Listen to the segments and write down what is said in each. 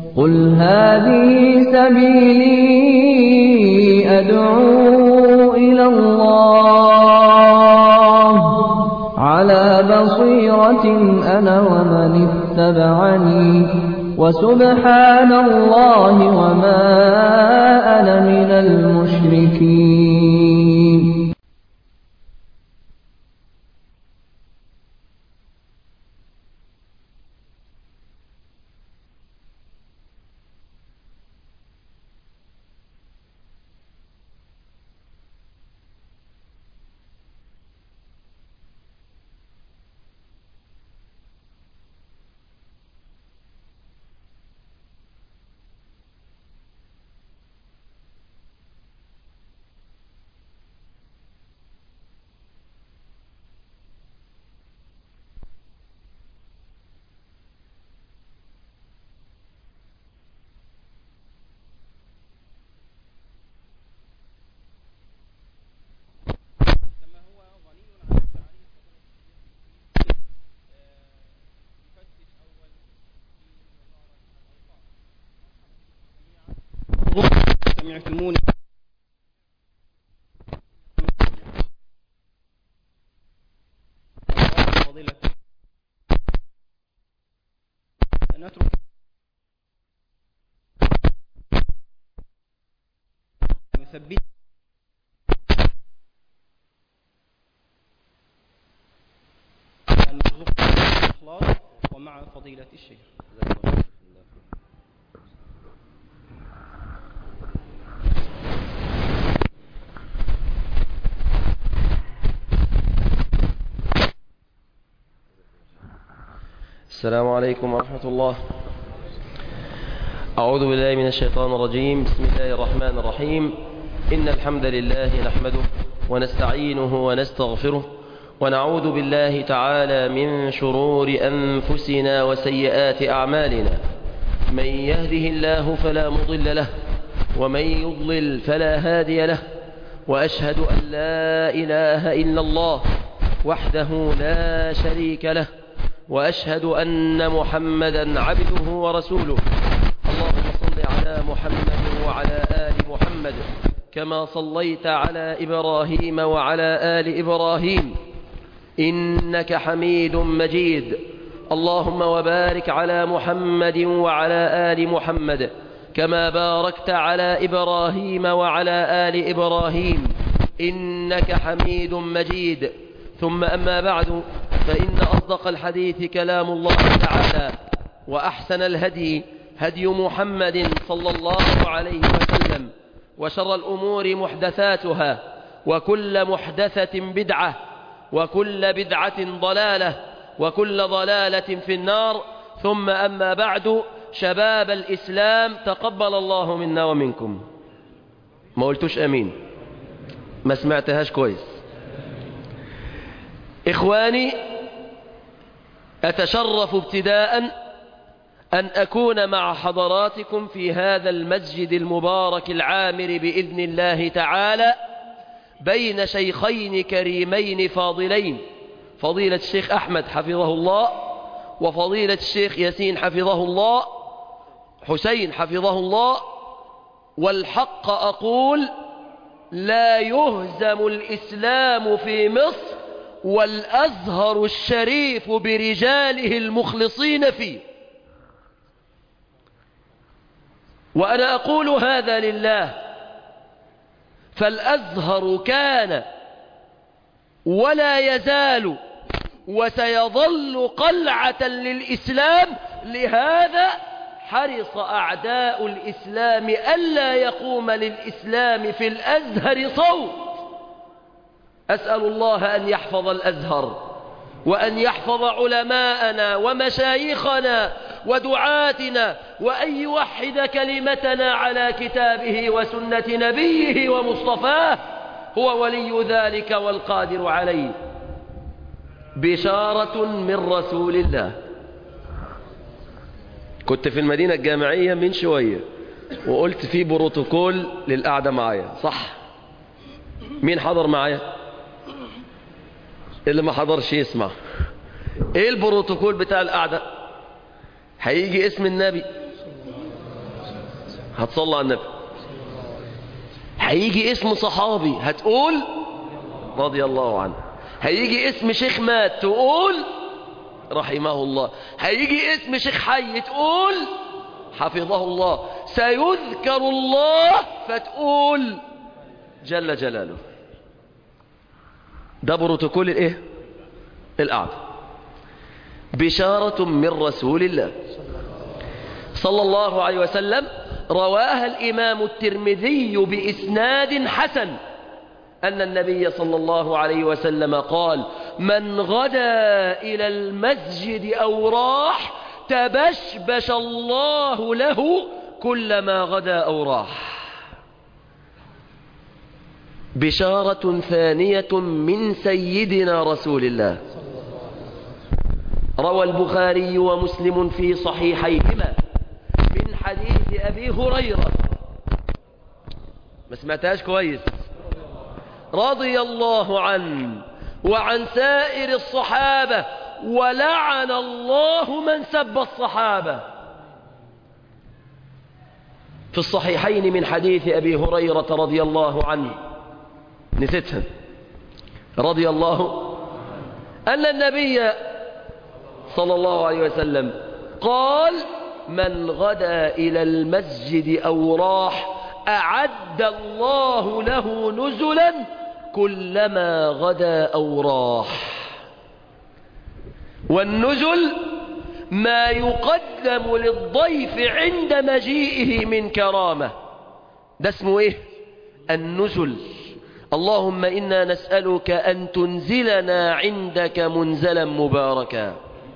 قل هذه سبيلي أدعو إلى الله على بصيرة أنا ومن اتبعني وسبحان الله وما أنا من المشركين كما هو غني عن التعريف يفتش أول في وزارة الأوقاف سمعتموني فضيلة نترك يثبت أن نرزقنا الإخلاص ومع فضيلة الشيخ السلام عليكم ورحمة الله أعوذ بالله من الشيطان الرجيم بسم الله الرحمن الرحيم إن الحمد لله نحمده ونستعينه ونستغفره ونعوذ بالله تعالى من شرور أنفسنا وسيئات أعمالنا من يهده الله فلا مضل له ومن يضلل فلا هادي له وأشهد أن لا إله إلا الله وحده لا شريك له وأشهد أن محمدا عبده ورسوله اللهم صل على محمد وعلى آل محمد كما صليت على إبراهيم وعلى آل إبراهيم إنك حميد مجيد اللهم وبارك على محمد وعلى آل محمد كما باركت على إبراهيم وعلى آل إبراهيم إنك حميد مجيد ثم أما بعد فإن أصدق الحديث كلام الله تعالى وأحسن الهدي هدي محمد صلى الله عليه وسلم وشر الأمور محدثاتها وكل محدثة بدعة وكل بدعة ضلالة وكل ضلالة في النار ثم أما بعد شباب الإسلام تقبل الله منا ومنكم ما قلتوش أمين ما سمعتهاش كويس إخواني أتشرف ابتداء أن أكون مع حضراتكم في هذا المسجد المبارك العامر بإذن الله تعالى بين شيخين كريمين فاضلين فضيلة الشيخ أحمد حفظه الله وفضيلة الشيخ ياسين حفظه الله حسين حفظه الله والحق أقول لا يهزم الإسلام في مصر والأزهر الشريف برجاله المخلصين فيه وأنا أقول هذا لله فالأزهر كان ولا يزال وسيظل قلعة للإسلام لهذا حرص أعداء الإسلام ألا يقوم للإسلام في الأزهر صوت أسأل الله أن يحفظ الأزهر وأن يحفظ علماءنا ومشايخنا ودعاتنا وأن يوحد كلمتنا على كتابه وسنة نبيه ومصطفاه هو ولي ذلك والقادر عليه بشارة من رسول الله كنت في المدينة الجامعية من شوية وقلت في بروتوكول للقعدة معايا صح مين حضر معايا اللي ما حضرش يسمع ايه البروتوكول بتاع القعدة هيجي اسم النبي هتصلى على النبي هيجي اسم صحابي هتقول رضي الله عنه هيجي اسم شيخ مات تقول رحمه الله هيجي اسم شيخ حي تقول حفظه الله سيذكر الله فتقول جل جلاله ده بروتوكول الايه القعده بشاره من رسول الله صلى الله عليه وسلم رواها الامام الترمذي باسناد حسن ان النبي صلى الله عليه وسلم قال من غدا الى المسجد او راح تبشبش الله له كلما غدا او راح بشارة ثانية من سيدنا رسول الله روى البخاري ومسلم في صحيحيهما من حديث أبي هريرة ما سمعتهاش كويس رضي الله عنه وعن سائر الصحابة ولعن الله من سب الصحابة في الصحيحين من حديث أبي هريرة رضي الله عنه نسيتها رضي الله أن النبي صلى الله عليه وسلم قال من غدا إلى المسجد أو راح أعد الله له نزلا كلما غدا أو راح والنزل ما يقدم للضيف عند مجيئه من كرامة ده اسمه ايه النزل اللهم إنا نسألك أن تنزلنا عندك منزلا مباركا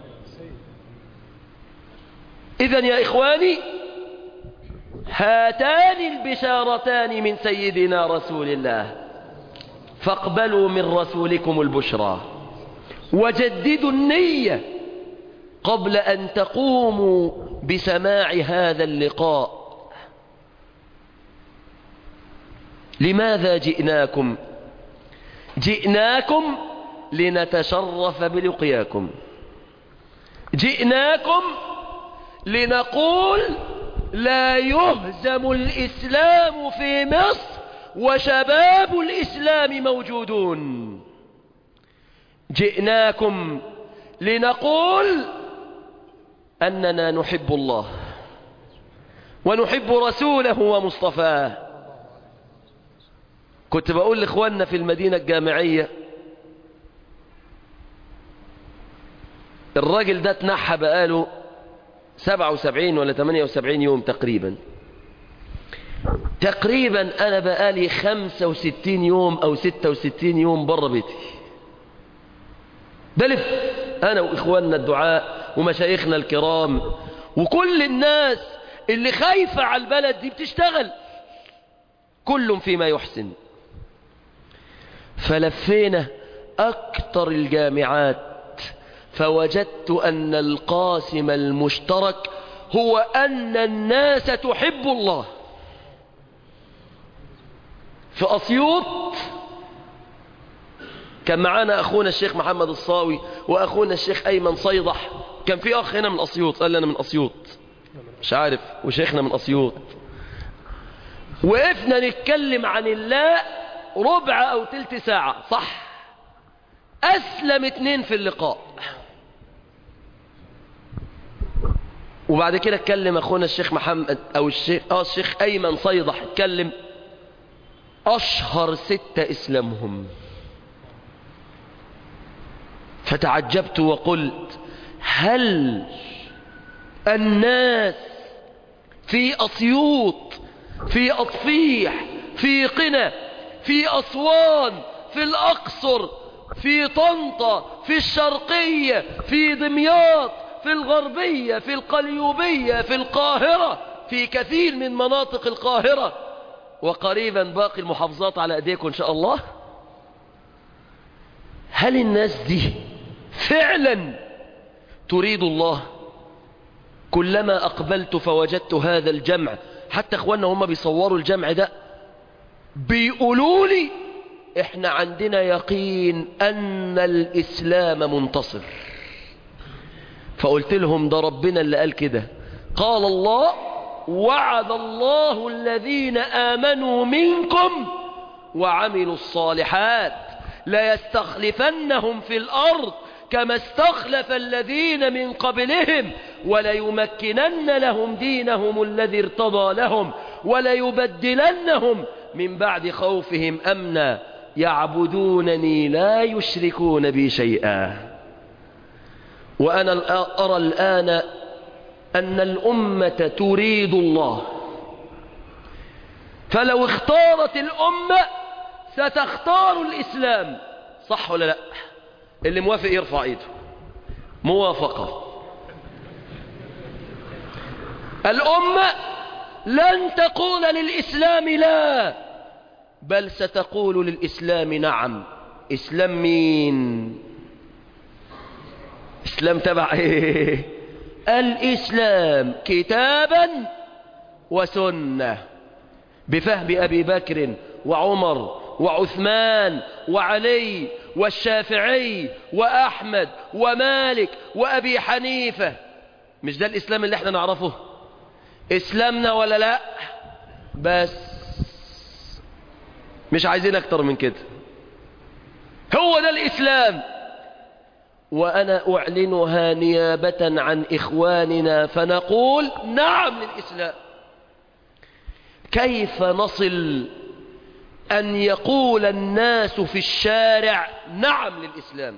إذا يا إخواني هاتان البشارتان من سيدنا رسول الله فاقبلوا من رسولكم البشرى وجددوا النية قبل أن تقوموا بسماع هذا اللقاء لماذا جئناكم جئناكم لنتشرف بلقياكم جئناكم لنقول لا يهزم الإسلام في مصر وشباب الإسلام موجودون جئناكم لنقول أننا نحب الله ونحب رسوله ومصطفاه كنت بقول لإخواننا في المدينة الجامعية الراجل ده اتنحى بقاله 77 ولا 78 يوم تقريبا تقريبا أنا بقالي 65 يوم أو 66 يوم بره بيتي بلف أنا وإخواننا الدعاء ومشايخنا الكرام وكل الناس اللي خايفة على البلد دي بتشتغل كل فيما يحسن فلفينا أكتر الجامعات فوجدت أن القاسم المشترك هو أن الناس تحب الله في أسيوط كان معانا أخونا الشيخ محمد الصاوي وأخونا الشيخ أيمن صيدح كان في أخ هنا من أسيوط قال لي أنا من أسيوط مش عارف وشيخنا من أسيوط وقفنا نتكلم عن الله ربع أو تلت ساعة صح أسلم اتنين في اللقاء وبعد كده اتكلم أخونا الشيخ محمد أو الشيخ آه الشيخ أيمن صيدح اتكلم أشهر ستة إسلامهم فتعجبت وقلت هل الناس في أسيوط في أطفيح في قنا في أسوان في الأقصر في طنطا في الشرقية في دمياط في الغربية في القليوبية في القاهرة في كثير من مناطق القاهرة وقريبا باقي المحافظات على أيديكم إن شاء الله هل الناس دي فعلا تريد الله كلما أقبلت فوجدت هذا الجمع حتى اخوانا هم بيصوروا الجمع ده بيقولوا لي احنا عندنا يقين ان الاسلام منتصر فقلت لهم ده ربنا اللي قال كده قال الله وعد الله الذين آمنوا منكم وعملوا الصالحات ليستخلفنهم في الأرض كما استخلف الذين من قبلهم وليمكنن لهم دينهم الذي ارتضى لهم وليبدلنهم من بعد خوفهم أمنا يعبدونني لا يشركون بي شيئا وأنا أرى الآن أن الأمة تريد الله فلو اختارت الأمة ستختار الإسلام صح ولا لا اللي موافق يرفع ايده موافقة الأمة لن تقول للإسلام لا بل ستقول للإسلام نعم إسلام مين إسلام تبع إيه الإسلام كتابا وسنة بفهم أبي بكر وعمر وعثمان وعلي والشافعي وأحمد ومالك وأبي حنيفة مش ده الإسلام اللي احنا نعرفه إسلامنا ولا لا بس مش عايزين أكتر من كده هو ده الإسلام وأنا أعلنها نيابة عن إخواننا فنقول نعم للإسلام كيف نصل أن يقول الناس في الشارع نعم للإسلام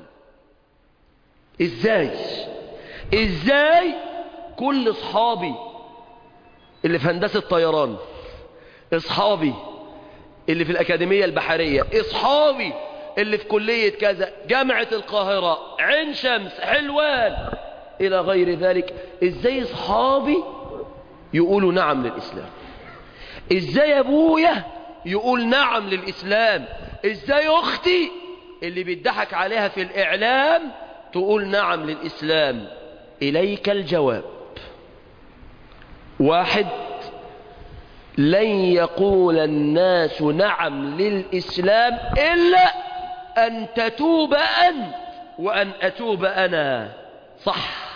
إزاي إزاي كل أصحابي اللي في هندسة طيران أصحابي اللي في الأكاديمية البحرية أصحابي اللي في كلية كذا جامعة القاهرة عين شمس حلوان إلى غير ذلك إزاي أصحابي يقولوا نعم للإسلام إزاي أبويا يقول نعم للإسلام إزاي أختي اللي بيضحك عليها في الإعلام تقول نعم للإسلام إليك الجواب واحد لن يقول الناس نعم للإسلام إلا أن تتوب أنت وأن أتوب أنا صح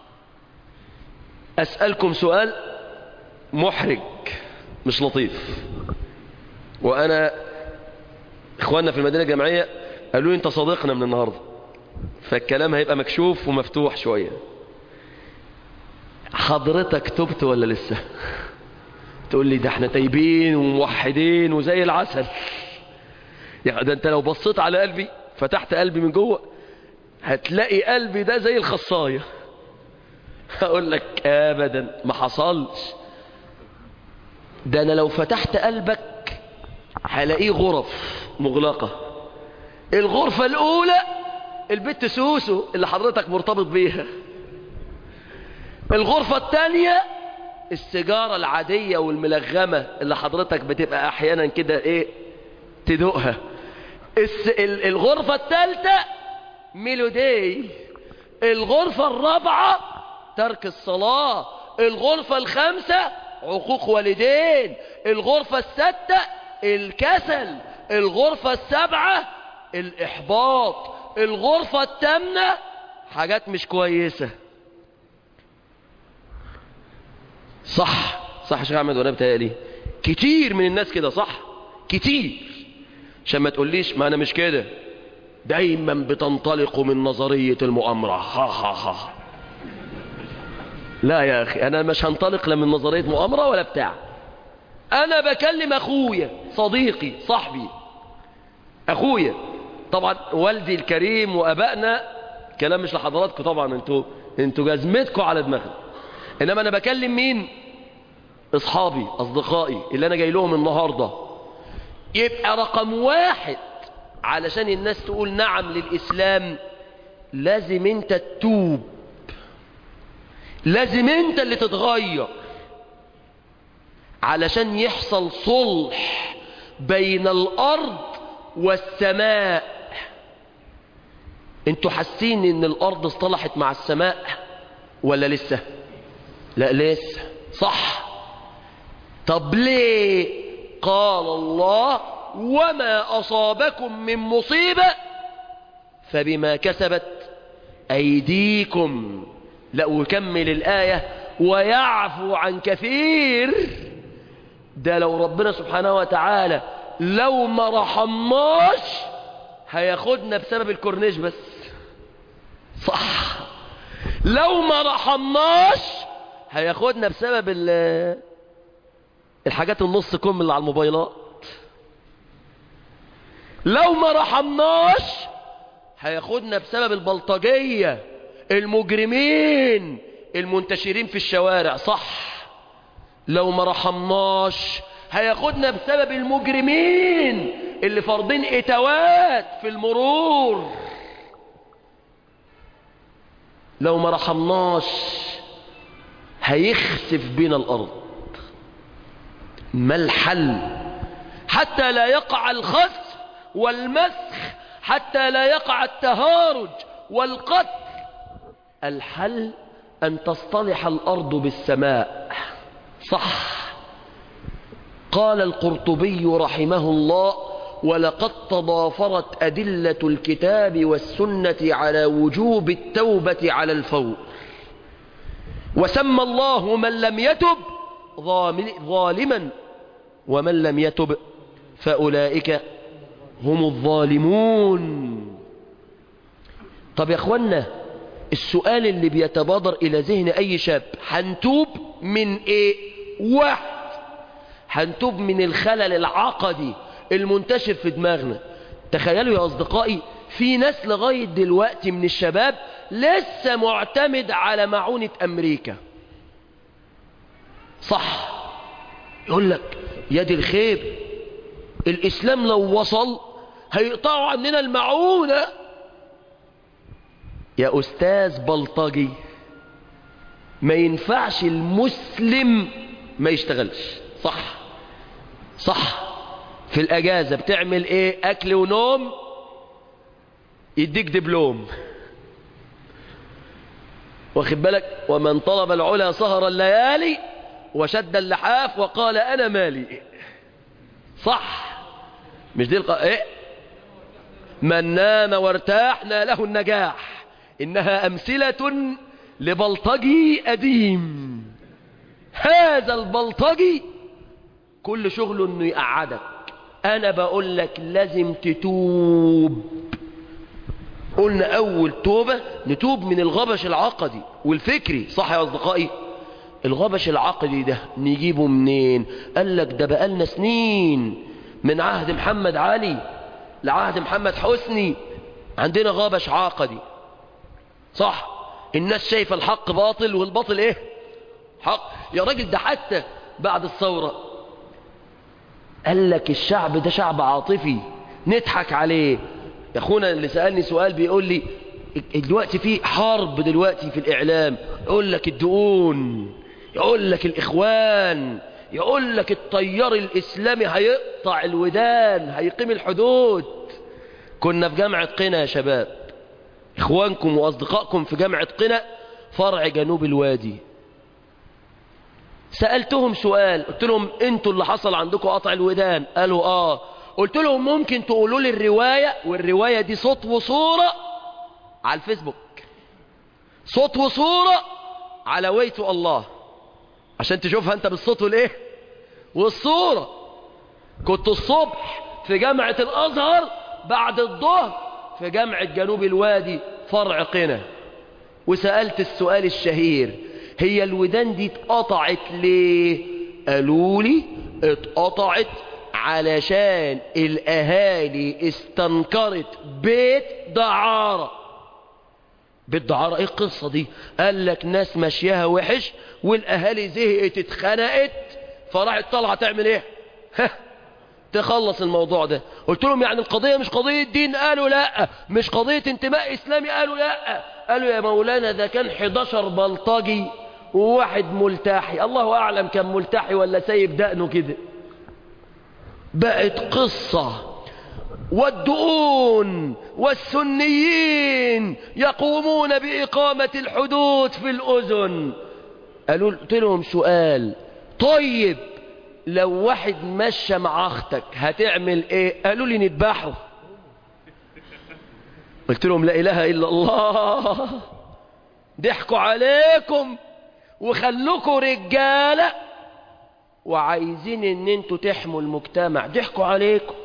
أسألكم سؤال محرج مش لطيف وأنا إخواننا في المدينة الجامعية قالوا لي أنت صديقنا من النهاردة فالكلام هيبقى مكشوف ومفتوح شوية حضرتك تبت ولا لسه تقول لي ده احنا تايبين وموحدين وزي العسل يعني ده انت لو بصيت على قلبي فتحت قلبي من جوه هتلاقي قلبي ده زي الخصاية هقول لك ابدا ما حصلش ده انا لو فتحت قلبك هلاقيه غرف مغلقة الغرفة الاولى البت سوسو اللي حضرتك مرتبط بيها الغرفة الثانية السيجارة العادية والملغمة اللي حضرتك بتبقى احيانا كده ايه تدوقها الس... ال- الغرفة الثالثة ميلودي الغرفة الرابعة ترك الصلاة الغرفة الخامسة عقوق والدين الغرفة الستة الكسل الغرفة السبعة الإحباط الغرفة الثامنة حاجات مش كويسة صح صح يا شيخ احمد وانا بتهيألي كتير من الناس كده صح كتير عشان ما تقوليش ما انا مش كده دايما بتنطلقوا من نظرية المؤامرة ها ها ها لا يا اخي انا مش هنطلق لا من نظرية مؤامرة ولا بتاع انا بكلم اخويا صديقي صاحبي اخويا طبعا والدي الكريم وابائنا كلام مش لحضراتكم طبعا انتوا انتوا جزمتكم على دماغنا انما انا بكلم مين اصحابي اصدقائي اللي انا جاي لهم النهاردة يبقى رقم واحد علشان الناس تقول نعم للاسلام لازم انت تتوب لازم انت اللي تتغير علشان يحصل صلح بين الارض والسماء انتوا حاسين ان الارض اصطلحت مع السماء ولا لسه لا لسه صح طب ليه قال الله وما أصابكم من مصيبة فبما كسبت أيديكم لا وكمل الآية ويعفو عن كثير ده لو ربنا سبحانه وتعالى لو ما رحمناش هياخدنا بسبب الكورنيش بس صح لو ما رحمناش هياخدنا بسبب ال- الحاجات النص كم اللي على الموبايلات لو ما رحمناش هياخدنا بسبب البلطجية المجرمين المنتشرين في الشوارع صح لو ما رحمناش هياخدنا بسبب المجرمين اللي فرضين اتوات في المرور لو ما رحمناش هيخسف بنا الأرض ما الحل حتى لا يقع الخسف والمسخ حتى لا يقع التهارج والقتل الحل أن تصطلح الأرض بالسماء صح قال القرطبي رحمه الله ولقد تضافرت أدلة الكتاب والسنة على وجوب التوبة على الفور وسمى الله من لم يتب ظالم- ظالما ومن لم يتب فأولئك هم الظالمون طب يا اخوانا السؤال اللي بيتبادر الى ذهن اي شاب هنتوب من ايه واحد هنتوب من الخلل العقدي المنتشر في دماغنا تخيلوا يا اصدقائي في ناس لغاية دلوقتي من الشباب لسه معتمد على معونة امريكا صح يقول لك يا دي الخير الاسلام لو وصل هيقطعوا عننا المعونة يا استاذ بلطجي ما ينفعش المسلم ما يشتغلش صح صح في الاجازة بتعمل ايه اكل ونوم يديك دبلوم واخد بالك ومن طلب العلا سهر الليالي وشد اللحاف وقال انا مالي صح مش دي الق... ايه من نام وارتاح ناله النجاح انها امثلة لبلطجي قديم هذا البلطجي كل شغله انه يقعدك انا بقول لك لازم تتوب قلنا اول توبة نتوب من الغبش العقدي والفكري صح يا اصدقائي الغبش العقدي ده نجيبه منين قال لك ده بقالنا سنين من عهد محمد علي لعهد محمد حسني عندنا غبش عقدي صح الناس شايفة الحق باطل والباطل ايه حق يا راجل ده حتى بعد الثورة قال لك الشعب ده شعب عاطفي نضحك عليه يا اخونا اللي سألني سؤال بيقول لي دلوقتي في حرب دلوقتي في الإعلام يقول لك الدقون يقول لك الإخوان يقول لك التيار الإسلامي هيقطع الودان هيقيم الحدود كنا في جامعة قنا يا شباب إخوانكم وأصدقائكم في جامعة قنا فرع جنوب الوادي سألتهم سؤال قلت لهم انتوا اللي حصل عندكم قطع الودان قالوا اه قلت لهم ممكن تقولوا لي الرواية والرواية دي صوت وصورة على الفيسبوك صوت وصورة على ويتو الله عشان تشوفها انت بالصوت والايه والصورة كنت الصبح في جامعة الازهر بعد الظهر في جامعة جنوب الوادي فرع قنا وسألت السؤال الشهير هي الودان دي اتقطعت ليه قالوا لي اتقطعت علشان الاهالي استنكرت بيت دعارة بيت دعارة ايه القصة دي قال لك ناس ماشيها وحش والاهالي زهقت اتخنقت فراحت طالعة تعمل ايه تخلص الموضوع ده قلت لهم يعني القضية مش قضية دين قالوا لا مش قضية انتماء اسلامي قالوا لا قالوا يا مولانا ده كان 11 بلطجي وواحد ملتحي الله اعلم كان ملتحي ولا سايب دقنه كده بقت قصة والدؤون والسنيين يقومون بإقامة الحدود في الأذن قالوا قلت لهم سؤال طيب لو واحد مشى مع اختك هتعمل ايه قالوا لي نذبحه قلت لهم لا اله الا الله ضحكوا عليكم وخلوكوا رجالة وعايزين ان انتوا تحموا المجتمع ضحكوا عليكم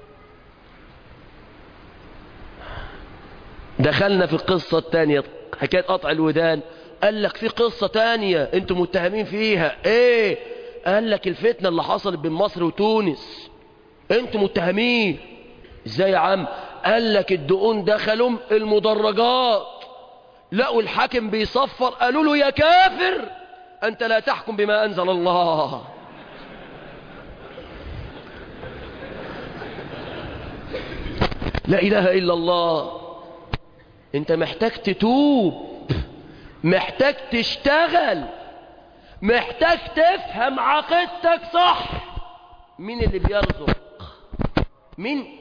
دخلنا في القصة التانية حكاية قطع الودان قال لك في قصة تانية انتوا متهمين فيها ايه قال لك الفتنة اللي حصلت بين مصر وتونس انتوا متهمين ازاي يا عم قال لك الدقون دخلوا المدرجات لقوا الحاكم بيصفر قالوا له يا كافر انت لا تحكم بما انزل الله لا اله الا الله انت محتاج تتوب محتاج تشتغل محتاج تفهم عقيدتك صح مين اللي بيرزق مين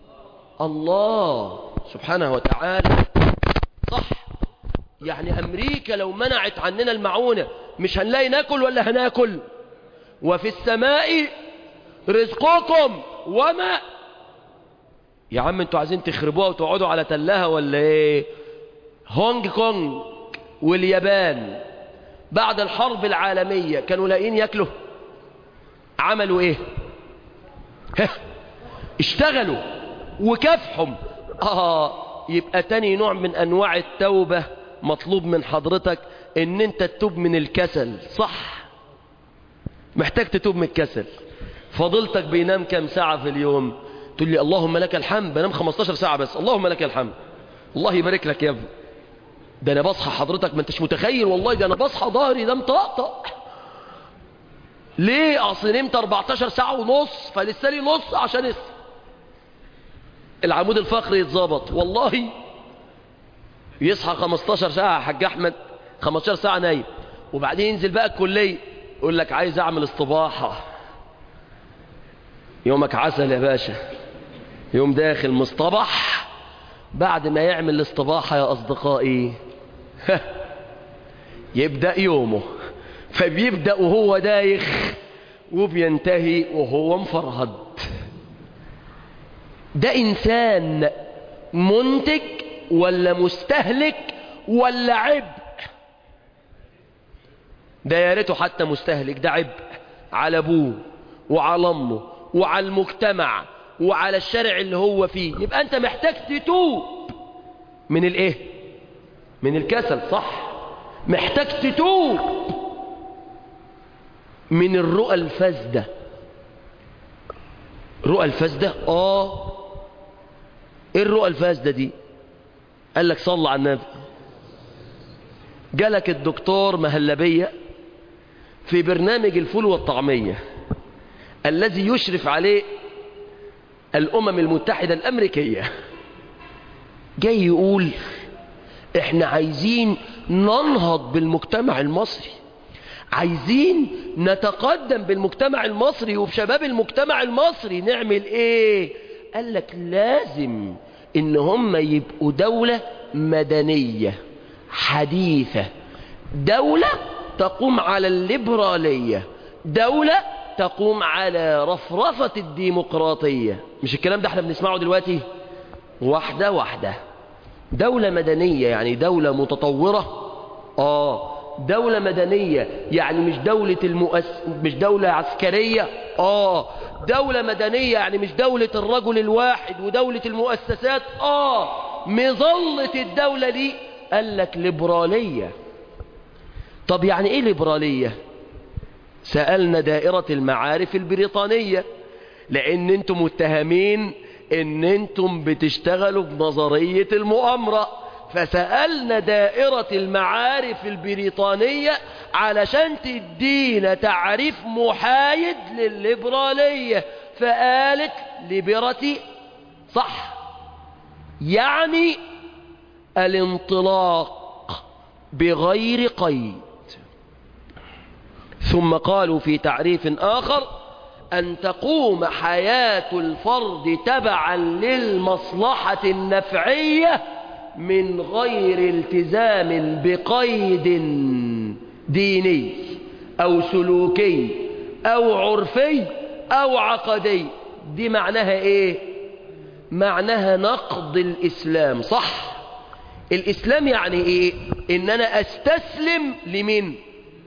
الله سبحانه وتعالى صح يعني امريكا لو منعت عننا المعونة مش هنلاقي ناكل ولا هناكل وفي السماء رزقكم وما يا عم انتوا عايزين تخربوها وتقعدوا على تلها ولا ايه هونج كونج واليابان بعد الحرب العالمية كانوا لاقيين ياكلوا عملوا ايه ها اشتغلوا وكافحهم اه يبقى تاني نوع من انواع التوبة مطلوب من حضرتك ان انت تتوب من الكسل صح محتاج تتوب من الكسل فضلتك بينام كام ساعة في اليوم تقول لي اللهم لك الحمد بنام 15 ساعة بس اللهم لك الحمد الله يبارك لك يا ابني ده انا بصحى حضرتك ما انتش متخيل والله ده انا بصحى ظهري ده مطقطق ليه اصل نمت 14 ساعة ونص فلسه لي نص عشان اس... العمود الفقري يتظبط والله يصحى 15 ساعة يا حاج احمد 15 ساعة نايم وبعدين ينزل بقى الكلية يقول لك عايز اعمل استباحة يومك عسل يا باشا يوم داخل مصطبح بعد ما يعمل الاستباحة يا أصدقائي يبدأ يومه فبيبدأ وهو دايخ وبينتهي وهو مفرهد ده إنسان منتج ولا مستهلك ولا عبء ده يا ريته حتى مستهلك ده عبء على ابوه وعلى امه وعلى المجتمع وعلى الشارع اللي هو فيه يبقى انت محتاج تتوب من الايه من الكسل صح محتاج تتوب من الرؤى الفاسدة رؤى الفاسدة اه ايه الرؤى الفاسدة دي قال لك صلى على النبي جالك الدكتور مهلبية في برنامج الفول والطعمية الذي يشرف عليه الأمم المتحدة الأمريكية جاي يقول احنا عايزين ننهض بالمجتمع المصري عايزين نتقدم بالمجتمع المصري وبشباب المجتمع المصري نعمل ايه قال لك لازم ان هم يبقوا دولة مدنية حديثة دولة تقوم على الليبرالية دولة تقوم على رفرفة الديمقراطية مش الكلام ده احنا بنسمعه دلوقتي واحدة واحدة دولة مدنية يعني دولة متطورة اه دولة مدنية يعني مش دولة المؤس... مش دولة عسكرية اه دولة مدنية يعني مش دولة الرجل الواحد ودولة المؤسسات اه مظلة الدولة دي قال لك ليبرالية طب يعني ايه ليبرالية سألنا دائرة المعارف البريطانية لان انتم متهمين ان انتم بتشتغلوا بنظرية المؤامرة فسألنا دائرة المعارف البريطانية علشان تدينا تعريف محايد للليبرالية فقالت ليبرتي صح يعني الانطلاق بغير قيد ثم قالوا في تعريف آخر أن تقوم حياة الفرد تبعا للمصلحة النفعية من غير التزام بقيد ديني أو سلوكي أو عرفي أو عقدي دي معناها إيه؟ معناها نقض الإسلام صح؟ الإسلام يعني إيه؟ إن أنا أستسلم لمن؟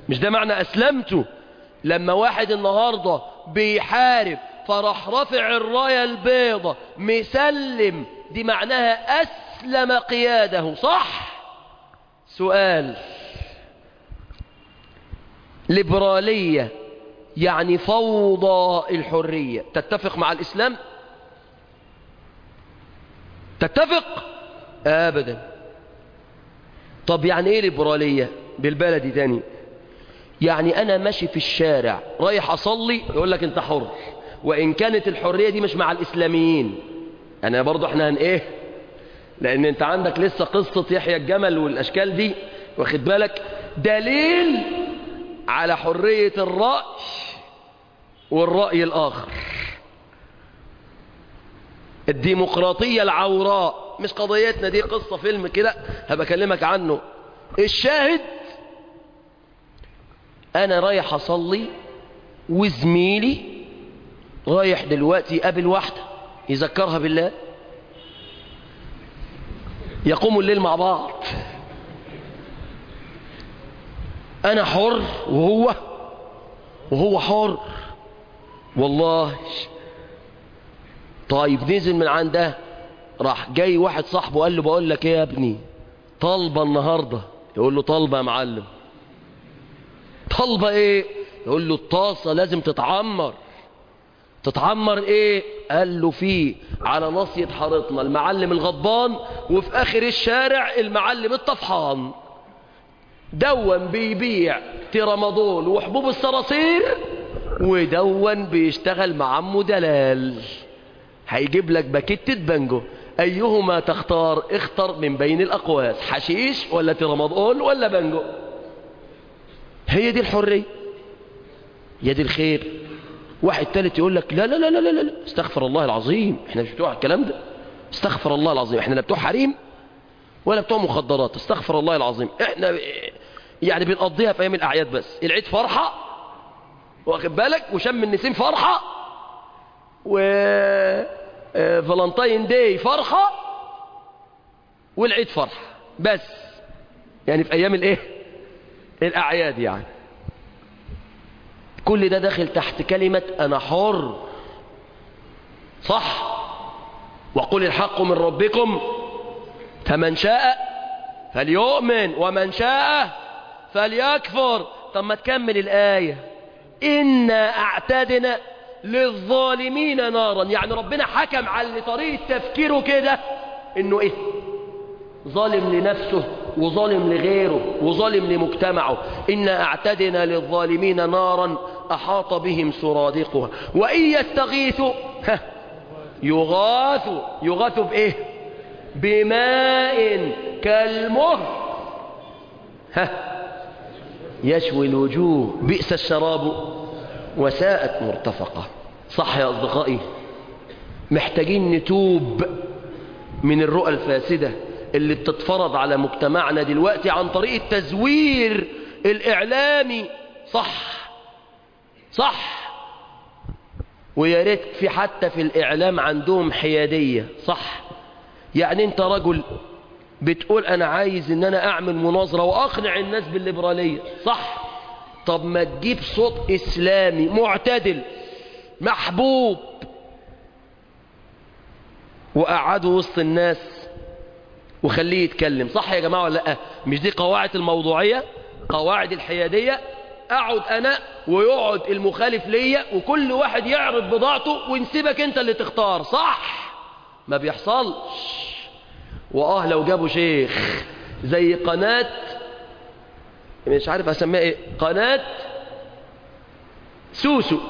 مش ده معنى أسلمته لما واحد النهاردة بيحارب فراح رافع الراية البيضة مسلم دي معناها أسلم قياده صح سؤال ليبرالية يعني فوضى الحرية تتفق مع الإسلام تتفق أبدا طب يعني إيه ليبرالية بالبلدي تاني يعني أنا ماشي في الشارع رايح أصلي يقول لك أنت حر وإن كانت الحرية دي مش مع الإسلاميين أنا برضو إحنا هن إيه لأن أنت عندك لسه قصة يحيى الجمل والأشكال دي واخد بالك دليل على حرية الرأي والرأي الآخر الديمقراطية العوراء مش قضيتنا دي قصة فيلم كده هبقى أكلمك عنه الشاهد أنا رايح أصلي وزميلي رايح دلوقتي يقابل واحدة يذكرها بالله يقوموا الليل مع بعض أنا حر وهو وهو حر والله طيب نزل من عندها راح جاي واحد صاحبه قال له بقول لك ايه يا ابني طالبه النهارده يقول له طالبه يا معلم طالبه ايه يقول له الطاسه لازم تتعمر تتعمر ايه قال له في على ناصية حارتنا المعلم الغضبان وفي اخر الشارع المعلم الطفحان دون بيبيع ترامادول وحبوب الصراصير ودون بيشتغل مع عمه دلال هيجيب لك باكيتة بانجو ايهما تختار اختر من بين الاقواس حشيش ولا ترامادول ولا بانجو هي دي الحرية يا دي الخير واحد تالت يقول لك لا لا لا لا لا لا استغفر الله العظيم احنا مش بتوع الكلام ده استغفر الله العظيم احنا لا بتوع حريم ولا بتوع مخدرات استغفر الله العظيم احنا يعني بنقضيها في ايام الاعياد بس العيد فرحة واخد بالك وشم النسيم فرحة و آه، فالنتاين داي فرحة والعيد فرحة بس يعني في ايام الايه الاعياد يعني كل ده داخل تحت كلمة انا حر صح وقل الحق من ربكم فمن شاء فليؤمن ومن شاء فليكفر طب ما تكمل الآية إنا أعتدنا للظالمين نارا يعني ربنا حكم على طريقة تفكيره كده إنه إيه ظالم لنفسه وظالم لغيره وظالم لمجتمعه إنا أعتدنا للظالمين نارا أحاط بهم سرادقها وإن يستغيثوا ها، يغاثوا يغاثوا بإيه بماء كالمهر ها يشوي الوجوه بئس الشراب وساءت مرتفقة صح يا أصدقائي محتاجين نتوب من الرؤى الفاسدة اللي بتتفرض على مجتمعنا دلوقتي عن طريق التزوير الإعلامي صح صح ويا ريت في حتى في الإعلام عندهم حيادية صح يعني انت رجل بتقول انا عايز ان انا اعمل مناظرة واقنع الناس بالليبرالية صح طب ما تجيب صوت اسلامي معتدل محبوب وقعده وسط الناس وخليه يتكلم صح يا جماعة ولا لا مش دي قواعد الموضوعية قواعد الحيادية اقعد انا ويقعد المخالف ليا وكل واحد يعرض بضاعته ونسيبك انت اللي تختار صح ما بيحصلش واه لو جابوا شيخ زي قناة مش عارف اسميها ايه قناة سوسو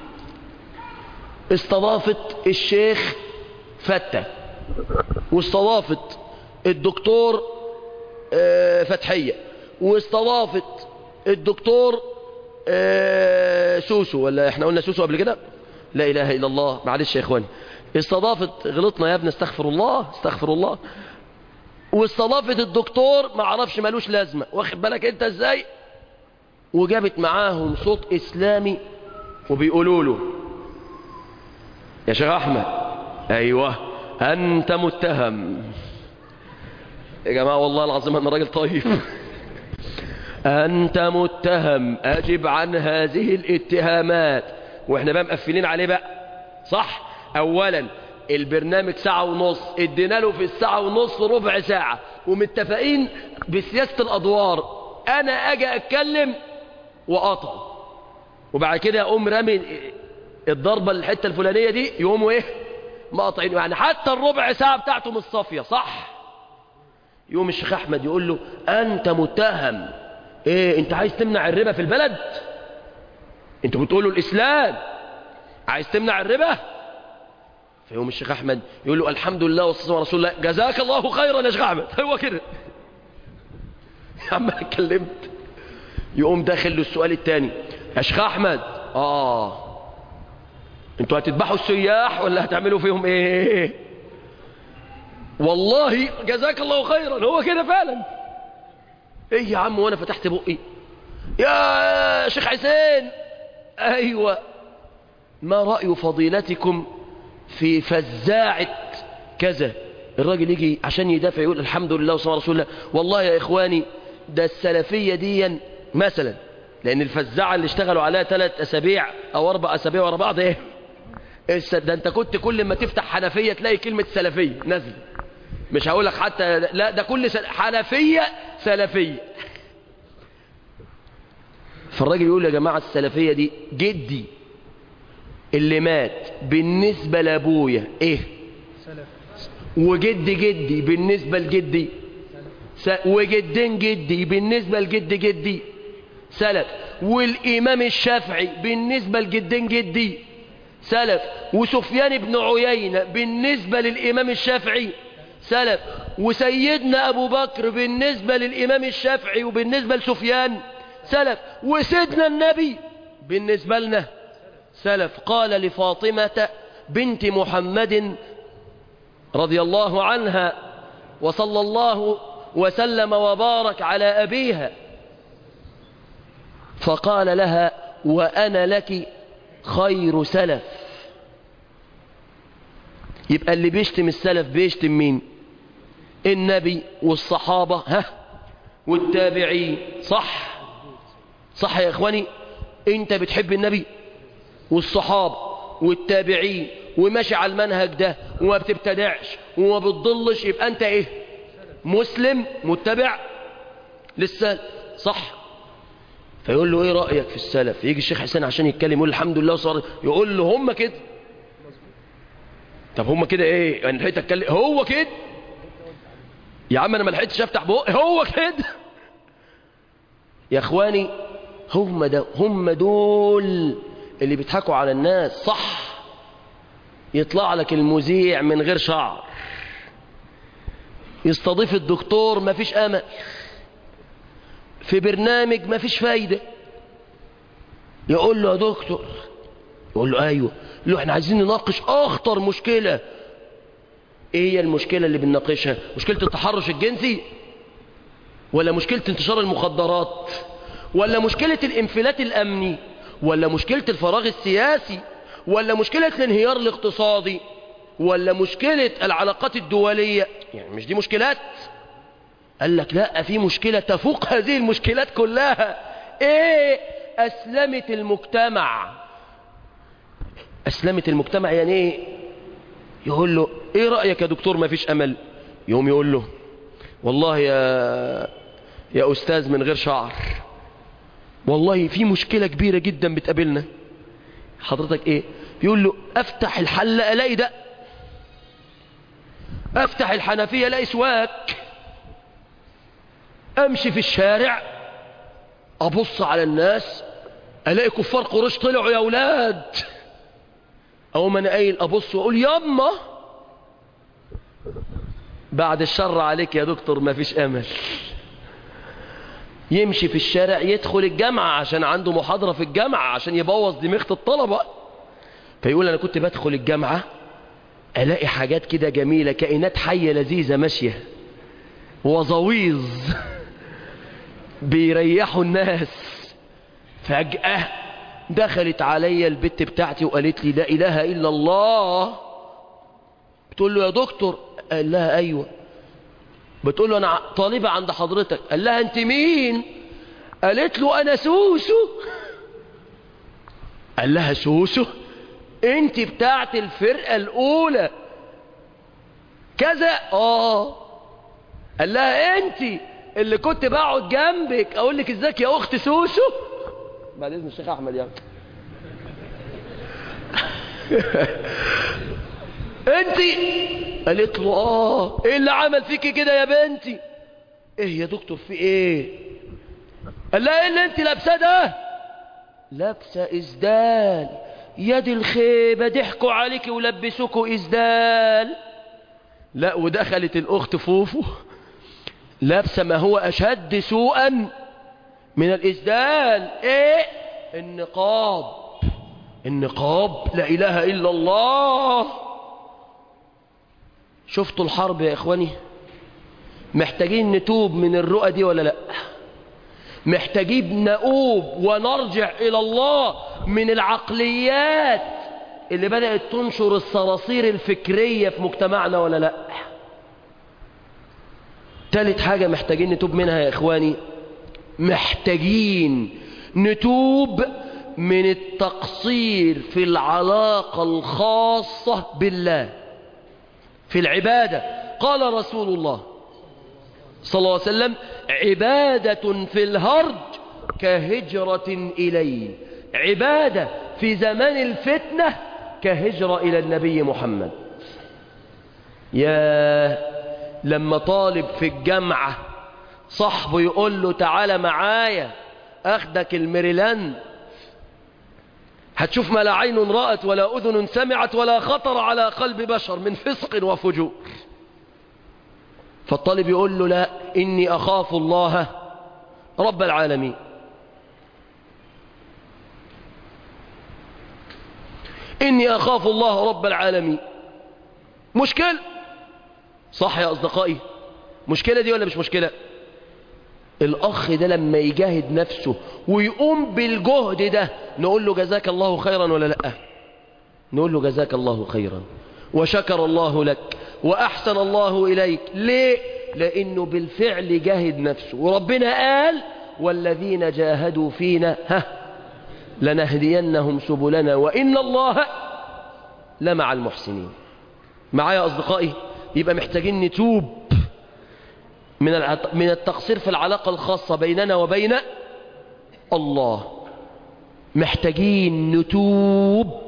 استضافت الشيخ فتة واستضافت الدكتور آه، فتحية واستضافت الدكتور آه، سوسو ولا احنا قلنا سوسو قبل كده لا اله الا الله معلش يا اخواني استضافت غلطنا يا ابني استغفر الله استغفر الله واستضافت الدكتور ما عرفش ملوش لازمة واخد بالك انت ازاي وجابت معاهم صوت اسلامي وبيقولوا له يا شيخ احمد ايوه انت متهم يا جماعة والله العظيم انا راجل طيب أنت متهم أجب عن هذه الاتهامات وإحنا بقى مقفلين عليه بقى صح أولا البرنامج ساعة ونص ادينا له في الساعة ونص ربع ساعة ومتفقين بسياسة الأدوار أنا أجي أتكلم وقطع وبعد كده أقوم رامي الضربة الحتة الفلانية دي يقوموا إيه مقطعين يعني حتى الربع ساعة بتاعته مش صافية صح يقوم الشيخ أحمد يقول له أنت متهم إيه أنت عايز تمنع الربا في البلد أنت بتقولوا الإسلام عايز تمنع الربا فيقوم الشيخ أحمد يقول له الحمد لله والصلاة على رسول الله جزاك الله خيرا يا شيخ أحمد هو كده يا عم أنا اتكلمت يقوم داخل له السؤال الثاني يا شيخ أحمد آه انتوا هتذبحوا السياح ولا هتعملوا فيهم ايه والله جزاك الله خيرا هو كده فعلا ايه يا عم وانا فتحت بقي يا شيخ حسين ايوه ما رأي فضيلتكم في فزاعة كذا الراجل يجي عشان يدافع يقول الحمد لله وصلى رسول الله والله يا إخواني ده السلفية دي مثلا لأن الفزاعة اللي اشتغلوا عليها ثلاث أسابيع أو أربع أسابيع ورا بعض إيه الس- ده أنت كنت كل ما تفتح حنفية تلاقي كلمة سلفية نازله مش هقول لك حتى لا ده كل سل... حنفية سلفية فالراجل يقول يا جماعة السلفية دي جدي اللي مات بالنسبة لأبويا إيه وجد جدي بالنسبة لجدي س... وجدين جدي بالنسبة لجد جدي سلف والإمام الشافعي بالنسبة لجدين جدي سلف وسفيان بن عيينة بالنسبة للإمام الشافعي سلف وسيدنا أبو بكر بالنسبة للإمام الشافعي وبالنسبة لسفيان سلف وسيدنا النبي بالنسبة لنا سلف قال لفاطمة بنت محمد رضي الله عنها وصلى الله وسلم وبارك على أبيها فقال لها وأنا لك خير سلف يبقى اللي بيشتم السلف بيشتم مين النبي والصحابة ها والتابعين صح صح يا إخواني انت بتحب النبي والصحابة والتابعين وماشي على المنهج ده وما بتبتدعش وما بتضلش يبقى انت ايه مسلم متبع للسلف صح فيقول له ايه رأيك في السلف يجي الشيخ حسين عشان يتكلم يقول الحمد لله صار يقول له هم كده طب هم كده ايه انا لحقت اتكلم هو كده يا عم انا ما لحقتش افتح بقى هو كده يا اخواني هم ده هم دول اللي بيضحكوا على الناس صح يطلع لك المذيع من غير شعر يستضيف الدكتور ما فيش امل في برنامج ما فيش فايدة يقول له يا دكتور يقول له ايوه يقول له احنا عايزين نناقش اخطر مشكلة ايه هي المشكلة اللي بنناقشها مشكلة التحرش الجنسي ولا مشكلة انتشار المخدرات ولا مشكلة الانفلات الامني ولا مشكلة الفراغ السياسي ولا مشكلة الانهيار الاقتصادي ولا مشكلة العلاقات الدولية يعني مش دي مشكلات قال لك لا في مشكلة تفوق هذه المشكلات كلها ايه اسلمت المجتمع اسلمت المجتمع يعني ايه يقول له ايه رأيك يا دكتور ما فيش امل يوم يقول له والله يا يا استاذ من غير شعر والله في مشكلة كبيرة جدا بتقابلنا حضرتك ايه يقول له افتح الحلة الاقي ده افتح الحنفية الاقي سواك امشي في الشارع ابص على الناس الاقي كفار قريش طلعوا يا اولاد او ما انا قايل ابص واقول ياما بعد الشر عليك يا دكتور ما فيش امل يمشي في الشارع يدخل الجامعة عشان عنده محاضرة في الجامعة عشان يبوظ دماغة الطلبة فيقول انا كنت بدخل الجامعة الاقي حاجات كده جميلة كائنات حية لذيذة ماشية وظويظ بيريحوا الناس فجأة دخلت عليا البت بتاعتي وقالت لي لا إله إلا الله بتقول له يا دكتور قال لها أيوة بتقول له أنا طالبة عند حضرتك قال لها أنت مين قالت له انا سوسو قال لها سوسو انت بتاعت الفرقة الاولى كذا اه قال لها انت اللي كنت بقعد جنبك اقول لك ازيك يا اخت سوسو بعد اذن الشيخ احمد يعني انت قالت له اه ايه اللي عمل فيكي كده يا بنتي ايه يا دكتور في ايه قال لها ايه اللي انت لابساه ده لابسه اسدال يد الخيبه ضحكوا عليكي ولبسوكوا اسدال لا ودخلت الاخت فوفو لابسه ما هو اشد سوءا من الاسدال ايه النقاب النقاب لا اله الا الله شفتوا الحرب يا اخواني محتاجين نتوب من الرؤى دي ولا لا محتاجين نؤوب ونرجع الى الله من العقليات اللي بدأت تنشر الصراصير الفكرية في مجتمعنا ولا لا تالت حاجة محتاجين نتوب منها يا إخواني محتاجين نتوب من التقصير في العلاقة الخاصة بالله في العبادة قال رسول الله صلى الله عليه وسلم عبادة في الهرج كهجرة إليه عبادة في زمان الفتنة كهجرة إلى النبي محمد يا لما طالب في الجامعة صاحبه يقول له تعالى معايا أخدك الميريلاند هتشوف ما لا عين رأت ولا أذن سمعت ولا خطر على قلب بشر من فسق وفجور فالطالب يقول له لا إني أخاف الله رب العالمين إني أخاف الله رب العالمين مشكلة صح يا أصدقائي مشكلة دي ولا مش مشكلة الأخ ده لما يجاهد نفسه ويقوم بالجهد ده نقول له جزاك الله خيرا ولا لأ نقول له جزاك الله خيرا وشكر الله لك وأحسن الله إليك ليه لأنه بالفعل جاهد نفسه وربنا قال والذين جاهدوا فينا ها لنهدينهم سبلنا وإن الله لمع المحسنين معايا أصدقائي يبقى محتاجين نتوب من العط... من التقصير في العلاقة الخاصة بيننا وبين الله محتاجين نتوب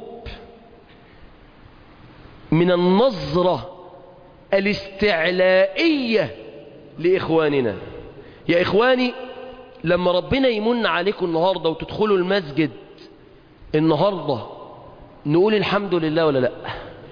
من النظرة الاستعلائية لإخواننا يا إخواني لما ربنا يمن عليكم النهاردة وتدخلوا المسجد النهاردة نقول الحمد لله ولا لا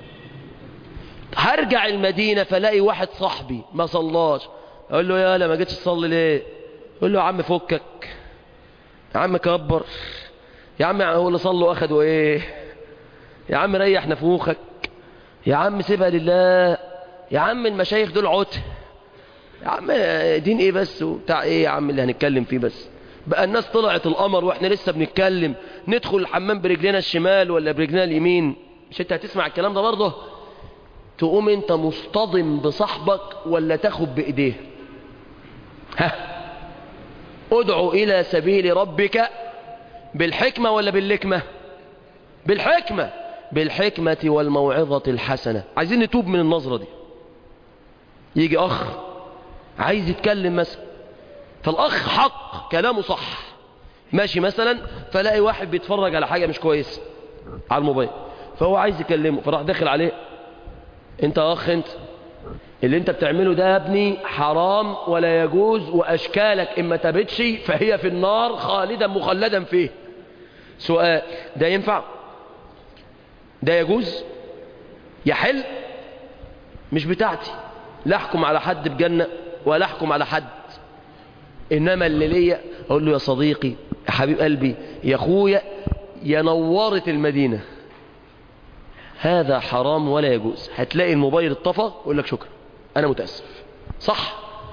هرجع المدينة فلاقي واحد صاحبي ما صلاش اقول له يا لا ما جيتش تصلي ليه يقول له يا عم فكك يا عم كبر يا عم هو اللي صلوا اخدوا ايه يا عم ريح نفوخك يا عم سيبها لله يا عم المشايخ دول عته يا عم دين ايه بس وبتاع ايه يا عم اللي هنتكلم فيه بس بقى الناس طلعت القمر واحنا لسه بنتكلم ندخل الحمام برجلنا الشمال ولا برجلنا اليمين مش انت هتسمع الكلام ده برضه تقوم انت مصطدم بصاحبك ولا تاخد بايديه ها ادعو الى سبيل ربك بالحكمة ولا باللكمة بالحكمة بالحكمة والموعظة الحسنة عايزين نتوب من النظرة دي يجي اخ عايز يتكلم مثلا فالاخ حق كلامه صح ماشي مثلا فلاقي واحد بيتفرج على حاجة مش كويسة على الموبايل فهو عايز يكلمه فراح داخل عليه انت يا اخ انت اللي انت بتعمله ده يا ابني حرام ولا يجوز واشكالك اما تبتش فهي في النار خالدا مخلدا فيه سؤال ده ينفع ده يجوز يحل مش بتاعتي لا احكم على حد بجنة ولا احكم على حد انما اللي ليا اقول له يا صديقي يا حبيب قلبي يا اخويا يا نورت المدينة هذا حرام ولا يجوز هتلاقي الموبايل اتطفى ويقول لك شكرا انا متاسف صح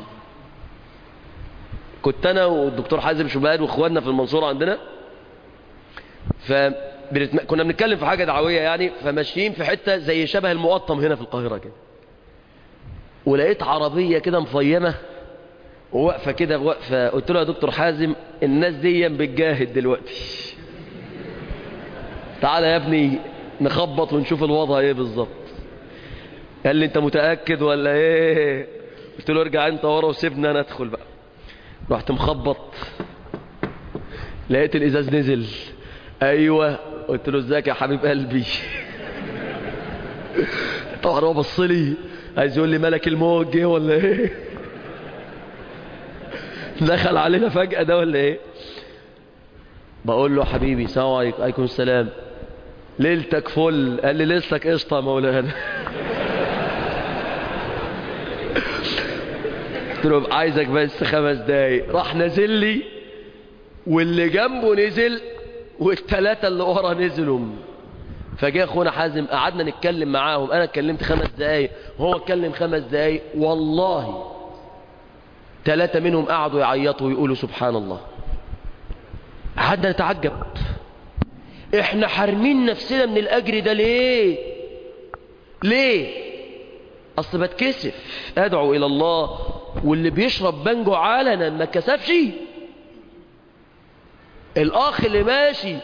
كنت انا والدكتور حازم شباد واخواننا في المنصوره عندنا ف كنا بنتكلم في حاجه دعويه يعني فماشيين في حته زي شبه المقطم هنا في القاهره كده ولقيت عربيه كده مفيمه وواقفة كده واقفة قلت له يا دكتور حازم الناس دي بتجاهد دلوقتي تعالى يا ابني نخبط ونشوف الوضع ايه بالظبط قال لي انت متأكد ولا ايه قلت له ارجع انت ورا وسيبنا انا ادخل بقى رحت مخبط لقيت الازاز نزل ايوه قلت له ازيك يا حبيب قلبي طبعا هو بص لي عايز يقول لي ملك الموت جه ولا ايه دخل علينا فجأة ده ولا ايه بقول له حبيبي السلام عليكم عليكم السلام ليلتك فل قال لي ليلتك قشطة يا مولانا قلت له عايزك بس خمس دقايق راح نازل لي واللي جنبه نزل والثلاثة اللي ورا نزلوا فجاء اخونا حازم قعدنا نتكلم معاهم انا اتكلمت خمس دقايق وهو اتكلم خمس دقايق والله ثلاثة منهم قعدوا يعيطوا ويقولوا سبحان الله قعدنا نتعجب احنا حارمين نفسنا من الاجر ده ليه ليه اصل بتكسف ادعو الى الله واللي بيشرب بانجو علنا ما كسفش الاخ اللي ماشي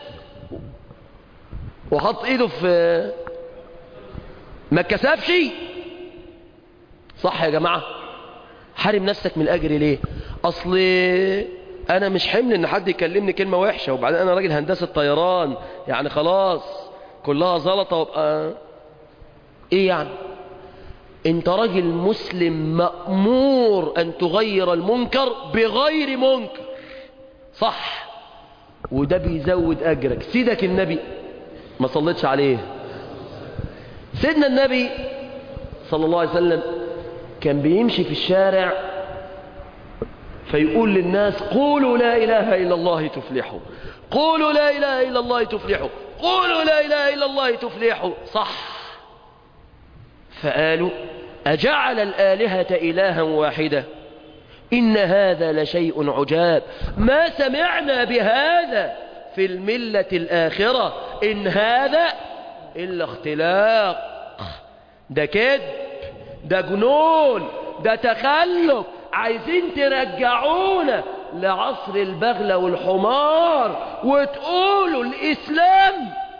وحط ايده في ما كسفش صح يا جماعة حارم نفسك من الاجر ليه اصل انا مش حمل ان حد يكلمني كلمة وحشة وبعدين انا راجل هندسة طيران يعني خلاص كلها زلطة وابقى ايه يعني انت راجل مسلم مأمور ان تغير المنكر بغير منكر صح وده بيزود اجرك سيدك النبي ما صليتش عليه سيدنا النبي صلى الله عليه وسلم كان بيمشي في الشارع فيقول للناس قولوا لا إله إلا الله تفلحوا قولوا لا إله إلا الله تفلحوا قولوا لا إله إلا الله تفلحوا صح فقالوا أجعل الآلهة إلها واحدة إن هذا لشيء عجاب ما سمعنا بهذا في الملة الآخرة إن هذا إلا اختلاق ده كذب ده جنون ده تخلف عايزين ترجعونا لعصر البغلة والحمار وتقولوا الإسلام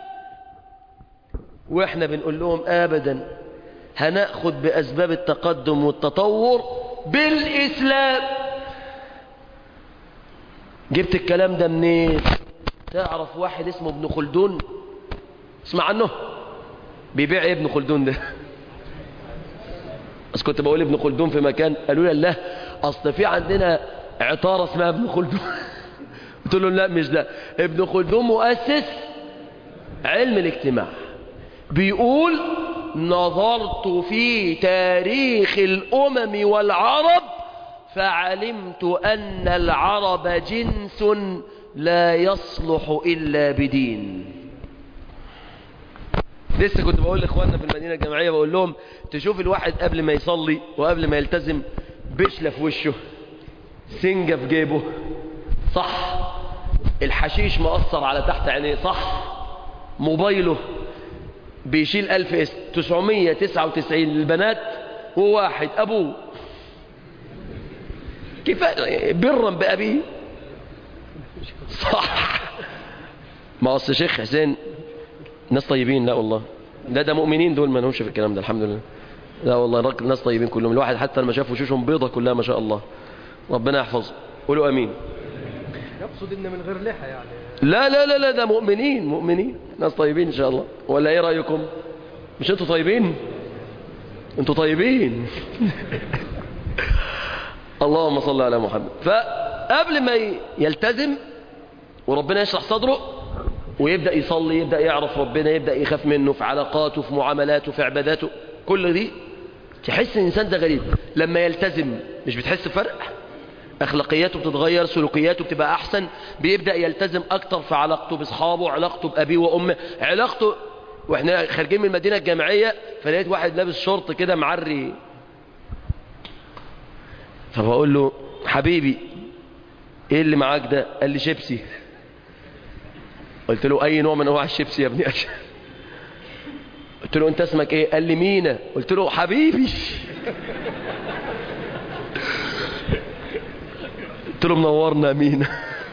وإحنا بنقول لهم أبدا هنأخذ بأسباب التقدم والتطور بالإسلام جبت الكلام ده منين تعرف واحد اسمه ابن خلدون اسمع عنه بيبيع ايه ابن خلدون ده بس كنت بقول ابن خلدون في مكان قالوا لي لا اصل في عندنا عطارة اسمها ابن خلدون قلت له لا مش ده ابن خلدون مؤسس علم الاجتماع بيقول نظرت في تاريخ الأمم والعرب فعلمت أن العرب جنس لا يصلح إلا بدين لسه كنت بقول لإخواننا في المدينة الجامعية بقول لهم تشوف الواحد قبل ما يصلي وقبل ما يلتزم بشلة في وشه سنجة في جيبه صح الحشيش مأثر على تحت عينيه صح موبايله بيشيل ألف اسم تسعمية تسعة وتسعين للبنات وواحد أبوه كفاية برا بأبيه صح ما أصل شيخ حسين ناس طيبين لا والله لا ده مؤمنين دول ما لهمش في الكلام ده الحمد لله لا والله راجل ناس طيبين كلهم الواحد حتى لما شاف وشوشهم بيضة كلها ما شاء الله ربنا يحفظ قولوا امين يقصد ان من غير لحى يعني لا لا لا لا ده مؤمنين مؤمنين ناس طيبين ان شاء الله ولا ايه رايكم مش انتوا طيبين انتوا طيبين اللهم صل على محمد فقبل ما يلتزم وربنا يشرح صدره ويبدأ يصلي يبدأ يعرف ربنا يبدأ يخاف منه في علاقاته في معاملاته في عباداته كل دي تحس الإنسان ده غريب لما يلتزم مش بتحس بفرق أخلاقياته بتتغير سلوكياته بتبقى أحسن بيبدأ يلتزم أكتر في علاقته بأصحابه علاقته بأبيه وأمه علاقته وإحنا خارجين من المدينة الجامعية فلقيت واحد لابس شورت كده معري فبقول له حبيبي ايه اللي معاك ده قال لي شيبسي قلت له اي نوع من انواع الشيبسي يا ابني أشهر. قلت له انت اسمك ايه قال لي مينا قلت له حبيبي قلت له منورنا امين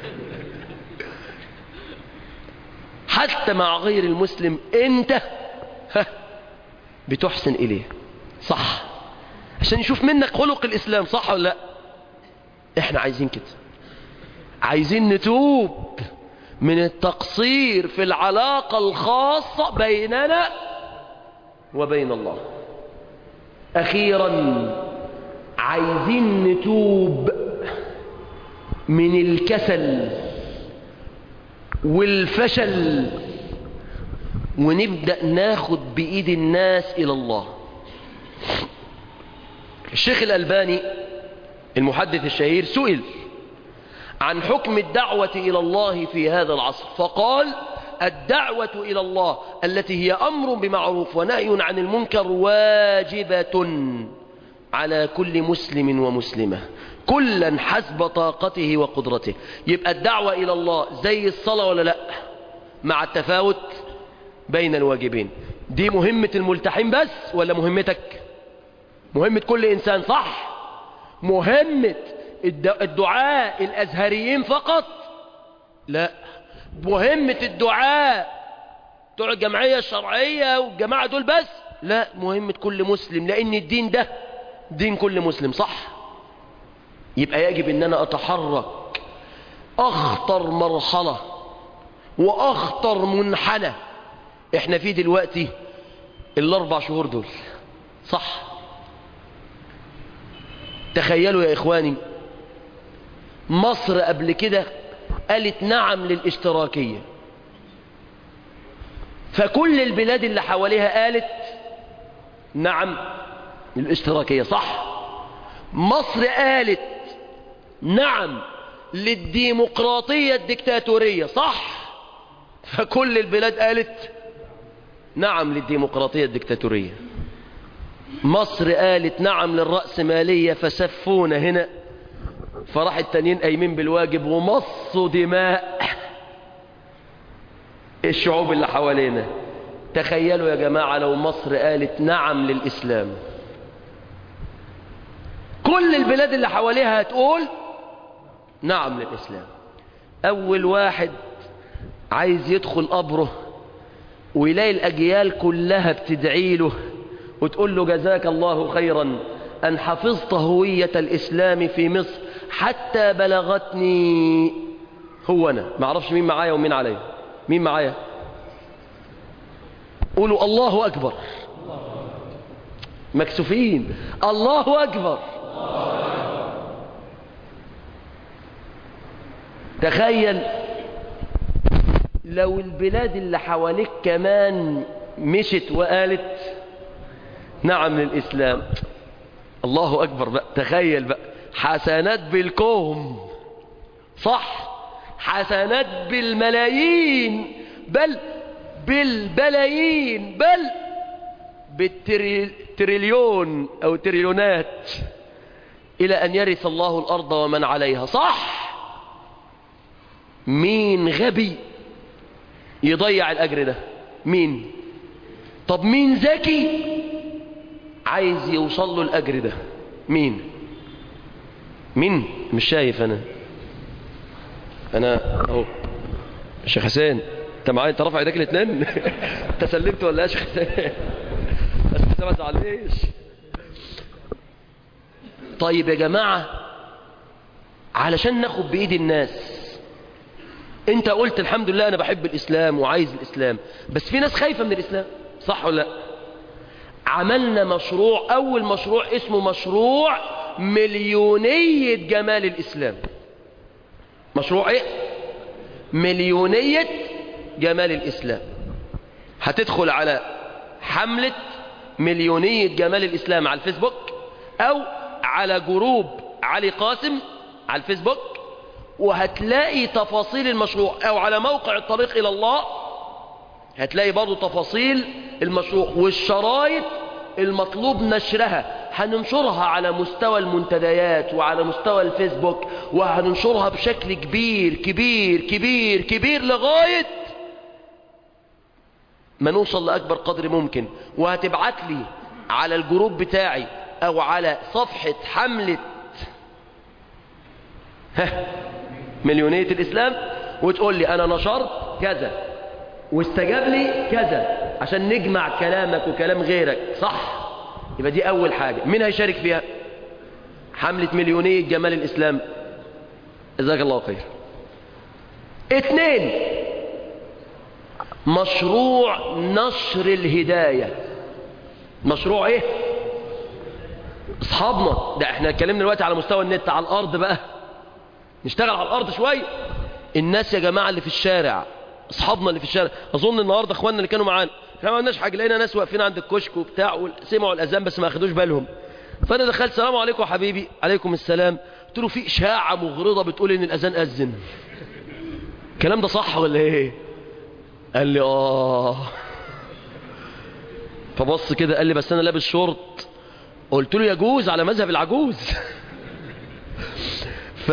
حتى مع غير المسلم انت ها بتحسن اليه صح عشان يشوف منك خلق الاسلام صح ولا لا احنا عايزين كده عايزين نتوب من التقصير في العلاقة الخاصة بيننا وبين الله أخيرا عايزين نتوب من الكسل والفشل ونبدأ ناخد بإيد الناس إلى الله الشيخ الألباني المحدث الشهير سئل عن حكم الدعوة إلى الله في هذا العصر فقال الدعوة إلى الله التي هي أمر بمعروف ونهي عن المنكر واجبة على كل مسلم ومسلمة كلا حسب طاقته وقدرته يبقى الدعوة إلى الله زي الصلاة ولا لا مع التفاوت بين الواجبين دي مهمة الملتحين بس ولا مهمتك مهمة كل إنسان صح مهمة الدعاء الأزهريين فقط لا مهمة الدعاء بتوع الجمعية الشرعية والجماعة دول بس لا مهمة كل مسلم لأن الدين ده دين كل مسلم صح يبقى يجب ان انا اتحرك اخطر مرحلة واخطر منحنى احنا فيه دلوقتي الاربع شهور دول صح تخيلوا يا اخواني مصر قبل كده قالت نعم للاشتراكية فكل البلاد اللي حواليها قالت نعم للاشتراكية صح مصر قالت نعم للديمقراطية الدكتاتورية صح فكل البلاد قالت نعم للديمقراطية الدكتاتورية مصر قالت نعم للرأسمالية فسفونا هنا فراح التانيين قايمين بالواجب ومصوا دماء الشعوب اللي حوالينا تخيلوا يا جماعة لو مصر قالت نعم للإسلام كل البلاد اللي حواليها هتقول نعم للإسلام أول واحد عايز يدخل قبره ويلاقي الأجيال كلها بتدعي له وتقول له جزاك الله خيرا أن حفظت هوية الإسلام في مصر حتى بلغتني هو أنا ما أعرفش مين معايا ومين عليا مين معايا قولوا الله أكبر مكسوفين الله أكبر تخيل لو البلاد اللي حواليك كمان مشت وقالت نعم للإسلام الله أكبر بقى تخيل بقى حسنات بالكوم صح حسنات بالملايين بل بالبلايين بل بالتريليون أو تريليونات إلى أن يرث الله الأرض ومن عليها صح مين غبي يضيع الأجر ده مين طب مين ذكي عايز يوصل له الأجر ده مين مين مش شايف أنا أنا أهو شيخ حسين أنت معايا أنت رافع ايدك الاثنين أنت سلمت ولا يا شيخ حسين بس ما تزعلنيش طيب يا جماعة علشان ناخد بإيد الناس انت قلت الحمد لله انا بحب الاسلام وعايز الاسلام بس في ناس خايفة من الاسلام صح ولا لا عملنا مشروع اول مشروع اسمه مشروع مليونية جمال الاسلام مشروع ايه مليونية جمال الاسلام هتدخل على حملة مليونية جمال الاسلام على الفيسبوك او على جروب علي قاسم على الفيسبوك وهتلاقي تفاصيل المشروع او على موقع الطريق الى الله هتلاقي برضو تفاصيل المشروع والشرايط المطلوب نشرها هننشرها على مستوى المنتديات وعلى مستوى الفيسبوك وهننشرها بشكل كبير كبير كبير كبير لغاية ما نوصل لأكبر قدر ممكن وهتبعت لي على الجروب بتاعي او على صفحة حملة ها مليونية الإسلام وتقول لي أنا نشرت كذا واستجاب لي كذا عشان نجمع كلامك وكلام غيرك صح يبقى دي أول حاجة مين هيشارك فيها حملة مليونية جمال الإسلام جزاك الله خير اتنين مشروع نشر الهداية مشروع ايه اصحابنا ده احنا اتكلمنا دلوقتي على مستوى النت على الارض بقى نشتغل على الارض شويه الناس يا جماعه اللي في الشارع اصحابنا اللي في الشارع اظن النهارده اخواننا اللي كانوا معانا احنا ما عملناش حاجه لقينا ناس واقفين عند الكشك وبتاع وسمعوا الاذان بس ما اخدوش بالهم فانا دخلت السلام عليكم يا حبيبي عليكم السلام قلت له في اشاعه مغرضه بتقول ان الاذان اذن الكلام ده صح ولا ايه قال لي اه فبص كده قال لي بس انا لابس شورت قلت له يجوز على مذهب العجوز ف...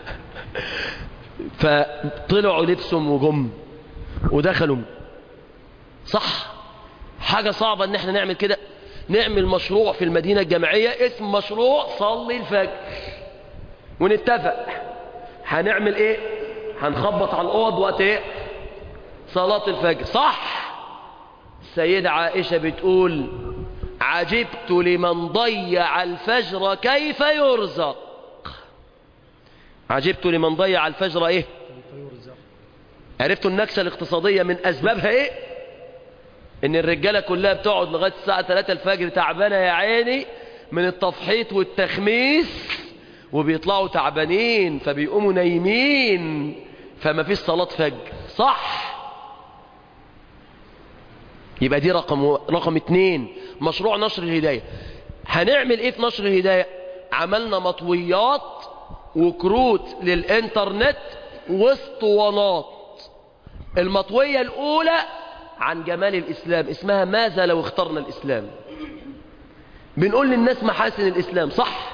فطلعوا لبسهم وجم ودخلوا صح حاجة صعبة ان احنا نعمل كده نعمل مشروع في المدينة الجامعية اسم مشروع صلي الفجر ونتفق هنعمل ايه هنخبط على الاوض وقت ايه صلاة الفجر صح السيدة عائشة بتقول عجبت لمن ضيع الفجر كيف يرزق عجبت لمن ضيع الفجر ايه عرفتوا النكسة الاقتصادية من اسبابها ايه ان الرجالة كلها بتقعد لغاية الساعة 3 الفجر تعبانة يا عيني من التفحيط والتخميس وبيطلعوا تعبانين فبيقوموا نايمين فما فيش صلاة فجر صح يبقى دي رقم رقم اتنين مشروع نشر الهداية هنعمل ايه في نشر الهداية عملنا مطويات وكروت للانترنت واسطوانات المطوية الاولى عن جمال الاسلام اسمها ماذا لو اخترنا الاسلام بنقول للناس محاسن الاسلام صح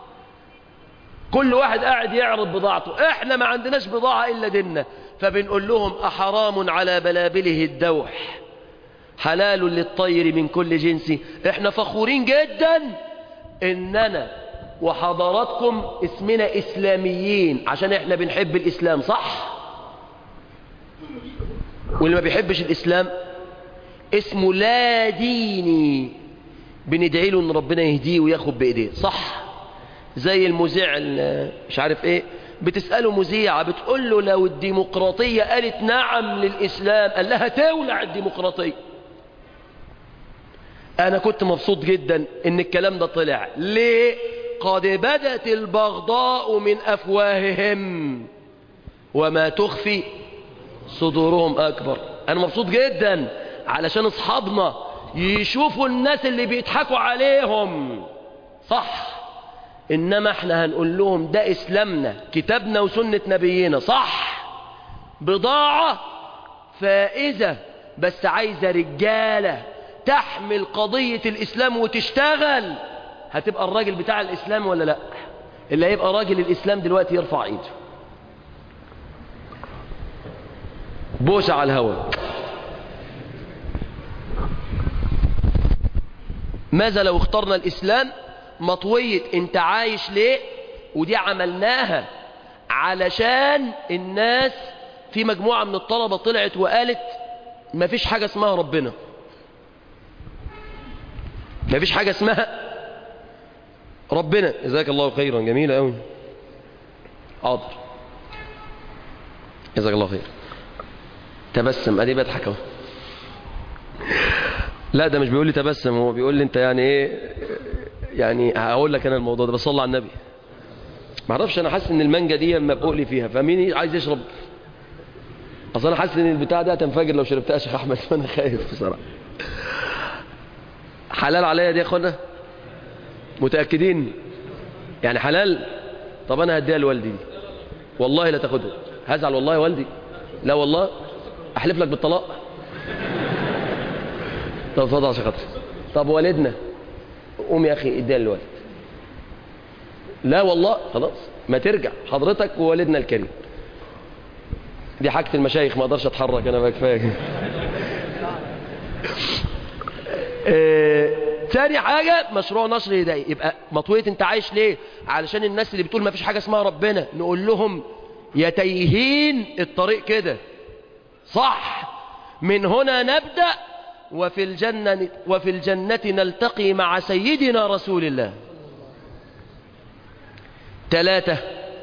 كل واحد قاعد يعرض بضاعته احنا ما عندناش بضاعة الا ديننا فبنقول لهم احرام على بلابله الدوح حلال للطير من كل جنس احنا فخورين جدا اننا وحضراتكم اسمنا اسلاميين عشان احنا بنحب الاسلام صح واللي ما بيحبش الاسلام اسمه لا ديني بندعي له ان ربنا يهديه وياخد بايديه صح زي المذيع مش عارف ايه بتسأله مذيعة بتقول له لو الديمقراطية قالت نعم للإسلام قال لها تولع الديمقراطية أنا كنت مبسوط جدا إن الكلام ده طلع ليه؟ قد بدت البغضاء من أفواههم وما تخفي صدورهم أكبر أنا مبسوط جدا علشان أصحابنا يشوفوا الناس اللي بيضحكوا عليهم صح إنما احنا هنقول لهم ده إسلامنا كتابنا وسنة نبينا صح بضاعة فائزة بس عايزة رجالة تحمل قضية الإسلام وتشتغل هتبقى الراجل بتاع الإسلام ولا لا اللي هيبقى راجل الإسلام دلوقتي يرفع ايده بوسة على الهواء ماذا لو اخترنا الإسلام مطوية انت عايش ليه ودي عملناها علشان الناس في مجموعة من الطلبة طلعت وقالت مفيش حاجة اسمها ربنا مفيش حاجة اسمها ربنا جزاك الله خيرا جميلة قوي حاضر جزاك الله خير تبسم ادي بضحك اهو لا ده مش بيقول لي تبسم هو بيقول لي انت يعني ايه يعني هقول لك انا الموضوع ده بس صلى على النبي ما اعرفش انا حاسس ان المانجا دي اما بقول فيها فمين عايز يشرب اصل انا حاسس ان البتاع ده هتنفجر لو شربتها يا شيخ احمد فانا خايف بصراحه حلال عليا دي يا اخوانا متاكدين يعني حلال طب انا هديها لوالدي دي والله لا تاخدها هزعل والله يا والدي لا والله احلف لك بالطلاق طب اتفضل عشان خاطري طب والدنا قوم يا اخي اديها للوالد لا والله خلاص ما ترجع حضرتك ووالدنا الكريم دي حاجة المشايخ ما اقدرش اتحرك انا بقى كفايه تاني حاجة مشروع نشر هداية يبقى مطوية انت عايش ليه علشان الناس اللي بتقول ما فيش حاجة اسمها ربنا نقول لهم يا تايهين الطريق كده صح من هنا نبدأ وفي الجنة وفي الجنة نلتقي مع سيدنا رسول الله ثلاثة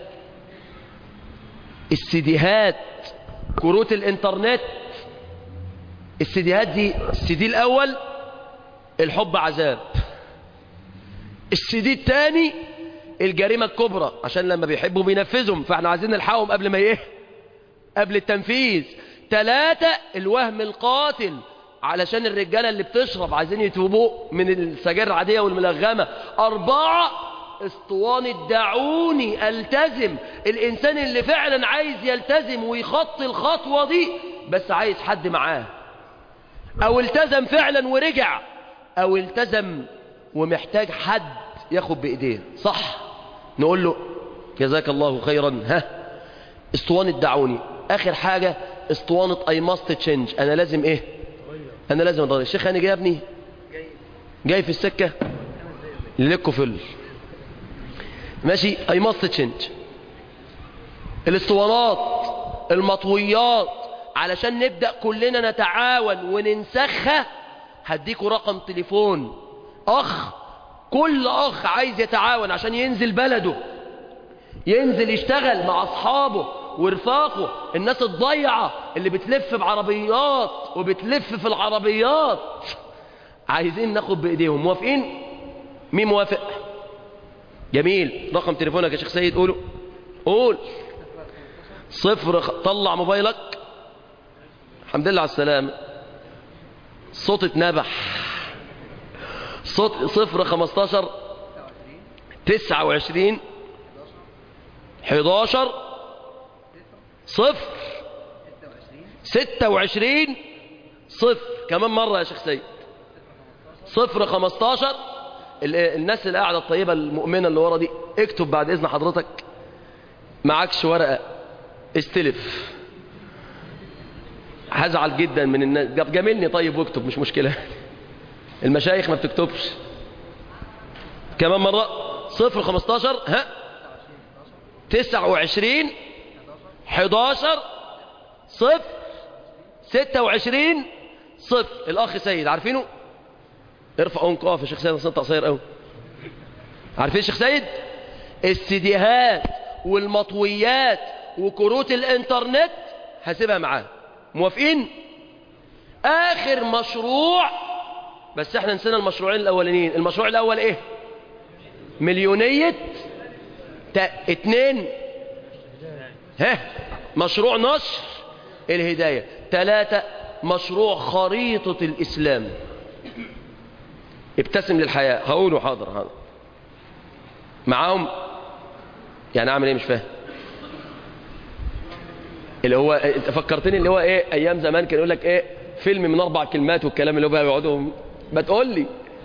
السيديهات كروت الانترنت السيديهات دي السيدي الاول الحب عذاب السيدي الثاني الجريمة الكبرى عشان لما بيحبوا بينفذهم فاحنا عايزين نلحقهم قبل ما ايه قبل التنفيذ ثلاثة الوهم القاتل علشان الرجالة اللي بتشرب عايزين يتوبوا من السجاير العادية والملغمة أربعة اسطوانة دعوني التزم الإنسان اللي فعلا عايز يلتزم ويخطي الخطوة دي بس عايز حد معاه أو التزم فعلا ورجع أو التزم ومحتاج حد ياخد بإيديه صح نقول له جزاك الله خيرا ها اسطوانة دعوني آخر حاجة اسطوانة I must change أنا لازم إيه أنا لازم أضغط الشيخ أنا جاي يا ابني جاي في السكة للكوا فل ماشي I must change الاسطوانات المطويات علشان نبدأ كلنا نتعاون وننسخها هديكوا رقم تليفون أخ كل أخ عايز يتعاون عشان ينزل بلده ينزل يشتغل مع أصحابه ورفاقه الناس الضيعة اللي بتلف بعربيات وبتلف في العربيات عايزين ناخد بإيديهم موافقين مين موافق جميل رقم تليفونك يا شيخ سيد قوله قول صفر خ... طلع موبايلك الحمد لله على السلامة صوت اتنبح صوت صفر خمستاشر تسعة وعشرين حداشر صفر ستة وعشرين صفر كمان مرة يا شيخ سيد صفر خمستاشر ال- الناس اللي قاعدة الطيبة المؤمنة اللي ورا دي اكتب بعد إذن حضرتك معكش ورقة استلف هزعل جدا من الناس جاب- جاملني طيب واكتب مش مشكلة المشايخ ما بتكتبش كمان مرة صفر خمستاشر ها تسعة وعشرين حداشر صفر ستة وعشرين صفر الأخ سيد عارفينه ارفع انقاف يا شيخ سيد انت قصير قوي عارفين شيخ سيد السيديهات والمطويات وكروت الانترنت هسيبها معاه موافقين اخر مشروع بس احنا نسينا المشروعين الاولانيين المشروع الاول ايه مليونية تا... اتنين ها مشروع نشر الهداية ثلاثة مشروع خريطة الإسلام ابتسم للحياة هقوله حاضر حاضر معاهم يعني اعمل ايه مش فاهم اللي هو انت فكرتني اللي هو ايه ايام زمان كان يقول لك ايه فيلم من اربع كلمات والكلام اللي هو بقى يقعدوا ما تقول لي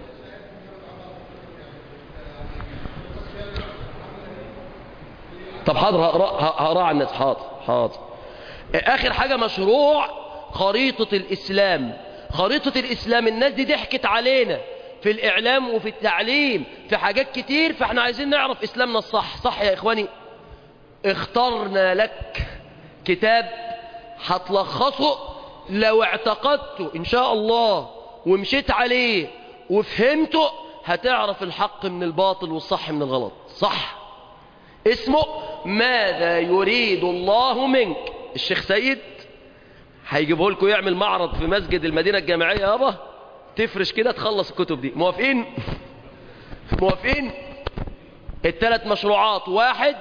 طب حاضر هقرا هقرا على الناس حاضر حاضر اخر حاجه مشروع خريطه الاسلام خريطه الاسلام الناس دي ضحكت علينا في الاعلام وفي التعليم في حاجات كتير فاحنا عايزين نعرف اسلامنا الصح صح يا اخواني اخترنا لك كتاب هتلخصه لو اعتقدته ان شاء الله ومشيت عليه وفهمته هتعرف الحق من الباطل والصح من الغلط صح اسمه ماذا يريد الله منك الشيخ سيد هيجيبه لكم يعمل معرض في مسجد المدينة الجامعية يابا تفرش كده تخلص الكتب دي موافقين موافقين الثلاث مشروعات واحد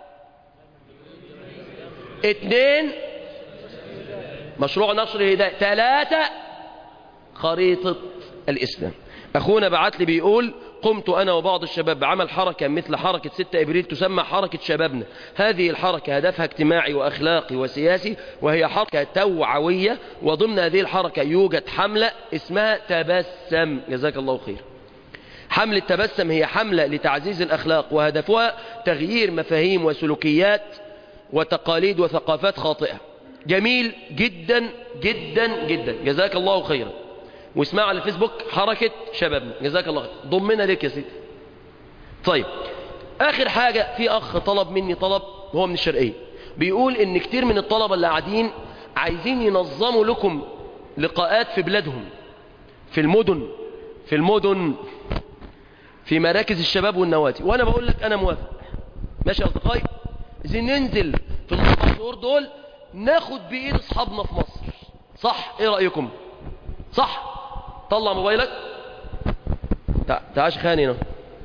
اتنين مشروع نشر الهداية ثلاثة خريطة الإسلام أخونا بعت لي بيقول قمت أنا وبعض الشباب بعمل حركة مثل حركة 6 إبريل تسمى حركة شبابنا هذه الحركة هدفها اجتماعي وأخلاقي وسياسي وهي حركة توعوية وضمن هذه الحركة يوجد حملة اسمها تبسم جزاك الله خير حملة تبسم هي حملة لتعزيز الأخلاق وهدفها تغيير مفاهيم وسلوكيات وتقاليد وثقافات خاطئة جميل جدا جدا جدا جزاك الله خيرا واسمها على الفيسبوك حركة شبابنا جزاك الله خير ضمنا ليك يا سيدي طيب آخر حاجة في أخ طلب مني طلب هو من الشرقية بيقول إن كتير من الطلبة اللي قاعدين عايزين ينظموا لكم لقاءات في بلادهم في المدن في المدن في مراكز الشباب والنوادي وأنا بقول لك أنا موافق ماشي يا أصدقائي عايزين ننزل في الأربع شهور دول ناخد بإيد أصحابنا في مصر صح إيه رأيكم صح طلع موبايلك تع- تعاش خاني هنا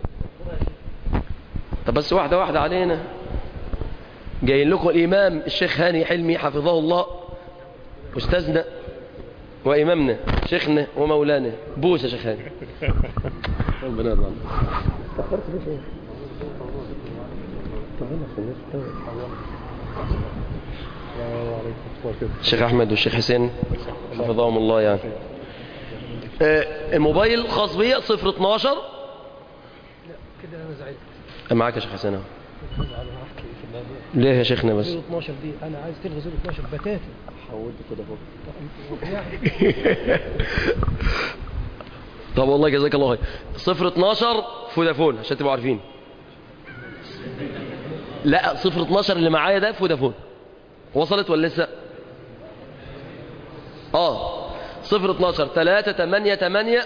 طب بس واحدة واحدة علينا جايين لكم الإمام الشيخ هاني حلمي حفظه الله أستاذنا وإمامنا شيخنا ومولانا بوس يا شيخ هاني ربنا يرضى عنك. الشيخ أحمد والشيخ حسين حفظهم الله يعني آه، الموبايل خاص بيا 012 كده انا زعلت معاك يا شيخ حسين أهو. زعلان هحكي في الموضوع ليه يا شيخنا بس 12 دي انا عايز تلغي 12 بتاتا حولت كده فوق يعني طب والله جزاك الله خير صفر 12 فودافون عشان تبقوا عارفين لا صفر 12 اللي معايا ده فودافون وصلت ولا لسه اه صفر 12 3 8 8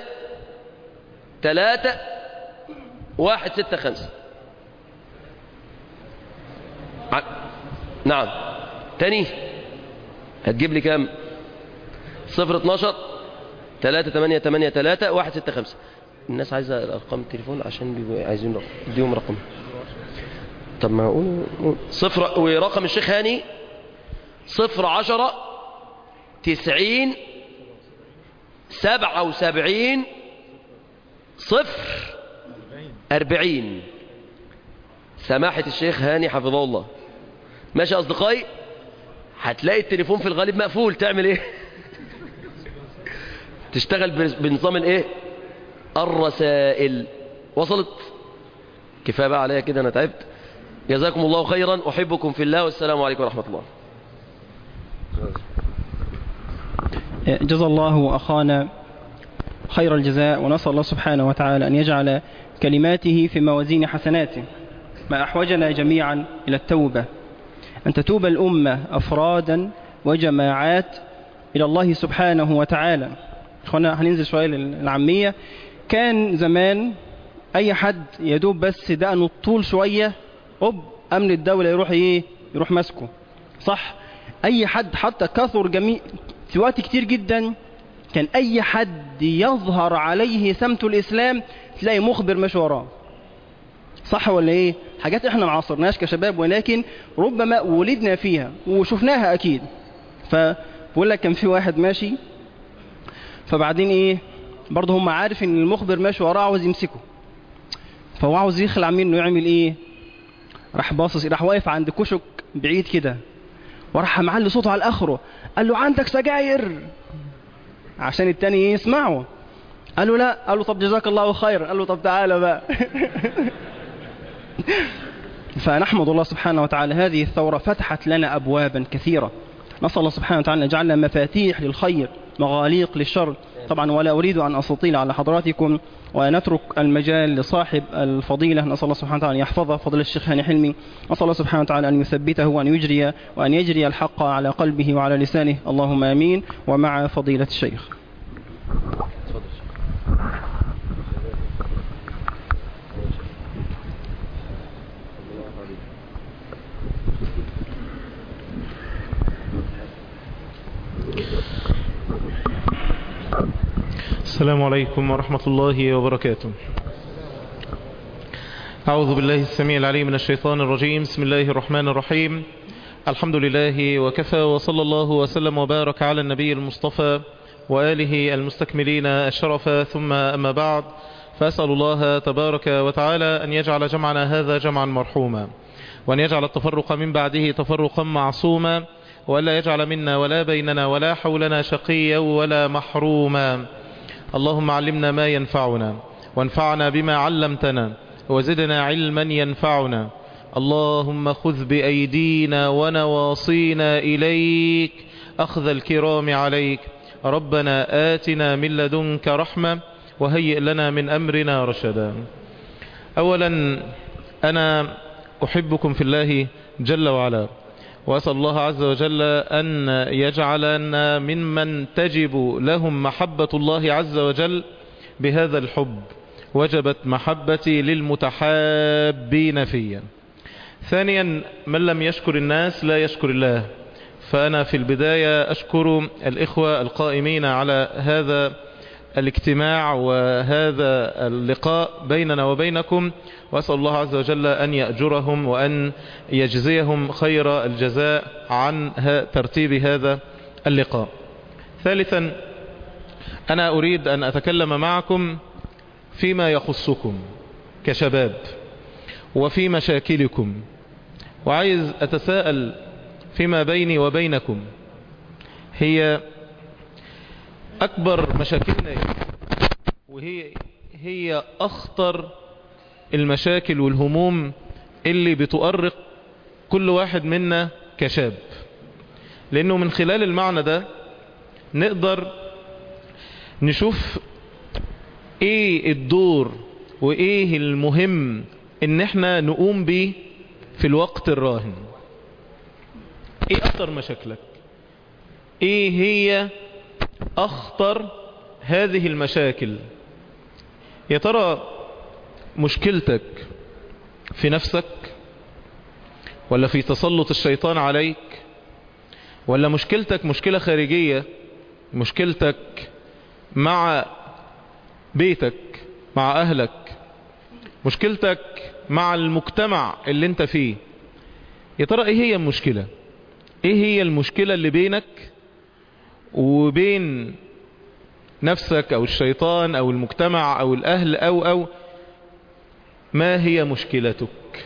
3 1 6 5 ع- نعم تاني هتجيب لي كام صفر 12 3 8 8 3 1 6 5 الناس عايزة ارقام التليفون عشان بيبقوا عايزين رقم اديهم رقم طب ما اقول قول. صفر ورقم الشيخ هاني صفر عشرة تسعين سبعة وسبعين صفر أربعين سماحة الشيخ هاني حفظه الله ماشي يا أصدقائي هتلاقي التليفون في الغالب مقفول تعمل ايه تشتغل بنز- بنظام الايه الرسائل وصلت كفايه بقى عليا كده انا تعبت جزاكم الله خيرا احبكم في الله والسلام عليكم ورحمه الله جزا الله أخانا خير الجزاء ونسأل الله سبحانه وتعالى أن يجعل كلماته في موازين حسناته ما أحوجنا جميعا إلى التوبة أن تتوب الأمة أفرادا وجماعات إلى الله سبحانه وتعالى أخوانا هننزل شوية للعامية كان زمان أي حد يدوب بس دقنه الطول شوية أب أمن الدولة يروح إيه يروح ماسكه صح أي حد حتى كثر جميع في وقت كتير جدا كان أي حد يظهر عليه سمت الإسلام تلاقي مخبر ماشي وراه صح ولا ايه حاجات احنا ما عاصرناش كشباب ولكن ربما ولدنا فيها وشفناها اكيد فبقول لك كان في واحد ماشي فبعدين ايه برضه هم عارف ان المخبر ماشي وراه عاوز يمسكه فهو عاوز يخلع منه يعمل ايه راح باصص راح واقف عند كشك بعيد كده وراح معلي صوته على الاخره قال له عندك سجاير عشان التاني إيه يسمعه قال له لا قال له طب جزاك الله خير قال له طب تعالى بقى فنحمد الله سبحانه وتعالى هذه الثورة فتحت لنا أبوابا كثيرة نسأل الله سبحانه وتعالى أن يجعلنا مفاتيح للخير مغاليق للشر طبعا ولا أريد أن أستطيل على حضراتكم ونترك المجال لصاحب الفضيلة نسأل الله سبحانه وتعالى أن يحفظه فضل الشيخ هاني حلمي نسأل الله سبحانه وتعالى أن يثبته وأن يجري وأن يجري الحق على قلبه وعلى لسانه اللهم آمين ومع فضيلة الشيخ السلام عليكم ورحمة الله وبركاته أعوذ بالله السميع العليم من الشيطان الرجيم بسم الله الرحمن الرحيم الحمد لله وكفى وصلى الله وسلم وبارك على النبي المصطفى وآله المستكملين الشرف ثم أما بعد فأسأل الله تبارك وتعالى أن يجعل جمعنا هذا جمعا مرحوما وأن يجعل التفرق من بعده تفرقا معصوما وألا يجعل منا ولا بيننا ولا حولنا شقيا ولا محروما اللهم علمنا ما ينفعنا وانفعنا بما علمتنا وزدنا علما ينفعنا اللهم خذ بأيدينا ونواصينا إليك أخذ الكرام عليك ربنا آتنا من لدنك رحمة وهيئ لنا من أمرنا رشدا أولا أنا أحبكم في الله جل وعلا وأسأل الله عز وجل أن يجعلنا ممن تجب لهم محبة الله عز وجل بهذا الحب وجبت محبتي للمتحابين فيا ثانيا من لم يشكر الناس لا يشكر الله فأنا في البداية أشكر الإخوة القائمين على هذا الاجتماع وهذا اللقاء بيننا وبينكم وأسأل الله عز وجل أن يأجرهم وأن يجزيهم خير الجزاء عن ترتيب هذا اللقاء ثالثا أنا أريد أن أتكلم معكم فيما يخصكم كشباب وفي مشاكلكم وعايز أتساءل فيما بيني وبينكم هي أكبر مشاكلنا وهي هي أخطر المشاكل والهموم اللي بتؤرق كل واحد منا كشاب لأنه من خلال المعنى ده نقدر نشوف ايه الدور وايه المهم ان احنا نقوم بيه في الوقت الراهن ايه اخطر مشاكلك ايه هي اخطر هذه المشاكل يا ترى مشكلتك في نفسك ولا في تسلط الشيطان عليك ولا مشكلتك مشكلة خارجية مشكلتك مع بيتك مع اهلك مشكلتك مع المجتمع اللي انت فيه يا ترى ايه هي المشكلة ايه هي المشكلة اللي بينك وبين نفسك او الشيطان او المجتمع او الاهل او او ما هي مشكلتك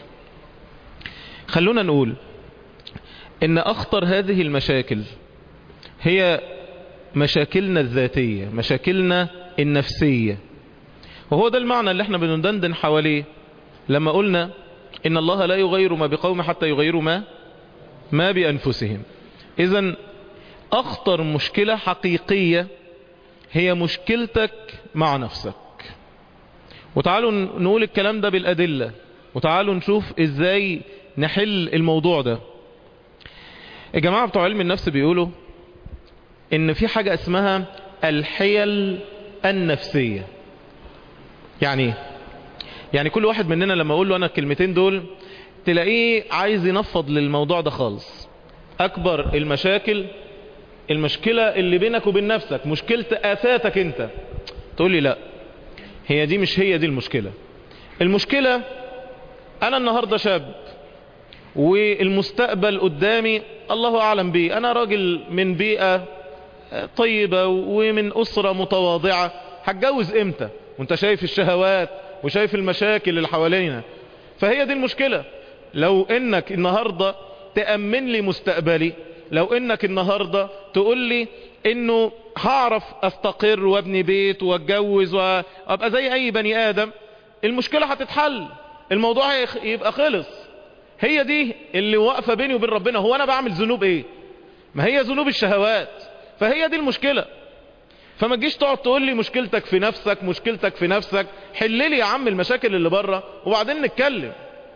خلونا نقول ان اخطر هذه المشاكل هي مشاكلنا الذاتية مشاكلنا النفسية وهو ده المعنى اللي احنا بندندن حواليه لما قلنا ان الله لا يغير ما بقوم حتى يغيروا ما ما بأنفسهم اذا اخطر مشكلة حقيقية هي مشكلتك مع نفسك وتعالوا نقول الكلام ده بالأدلة وتعالوا نشوف ازاي نحل الموضوع ده الجماعة بتوع علم النفس بيقولوا ان في حاجة اسمها الحيل النفسية يعني ايه يعني كل واحد مننا لما اقول له انا الكلمتين دول تلاقيه عايز ينفض للموضوع ده خالص اكبر المشاكل المشكلة اللي بينك وبين نفسك مشكلة اثاتك انت تقول لي لا هي دي مش هي دي المشكلة المشكلة انا النهاردة شاب والمستقبل قدامي الله اعلم بيه انا راجل من بيئة طيبة ومن اسرة متواضعة هتجوز امتى وانت شايف الشهوات وشايف المشاكل اللي حوالينا فهي دي المشكلة لو انك النهاردة تأمن لي مستقبلي لو انك النهاردة تقول لي انه هعرف استقر وابني بيت واتجوز وابقى زي اي بني ادم المشكلة هتتحل الموضوع يبقى خلص هي دي اللي واقفة بيني وبين ربنا هو انا بعمل ذنوب ايه ما هي ذنوب الشهوات فهي دي المشكلة فما تجيش تقعد تقول لي مشكلتك في نفسك مشكلتك في نفسك حل لي يا عم المشاكل اللي بره وبعدين نتكلم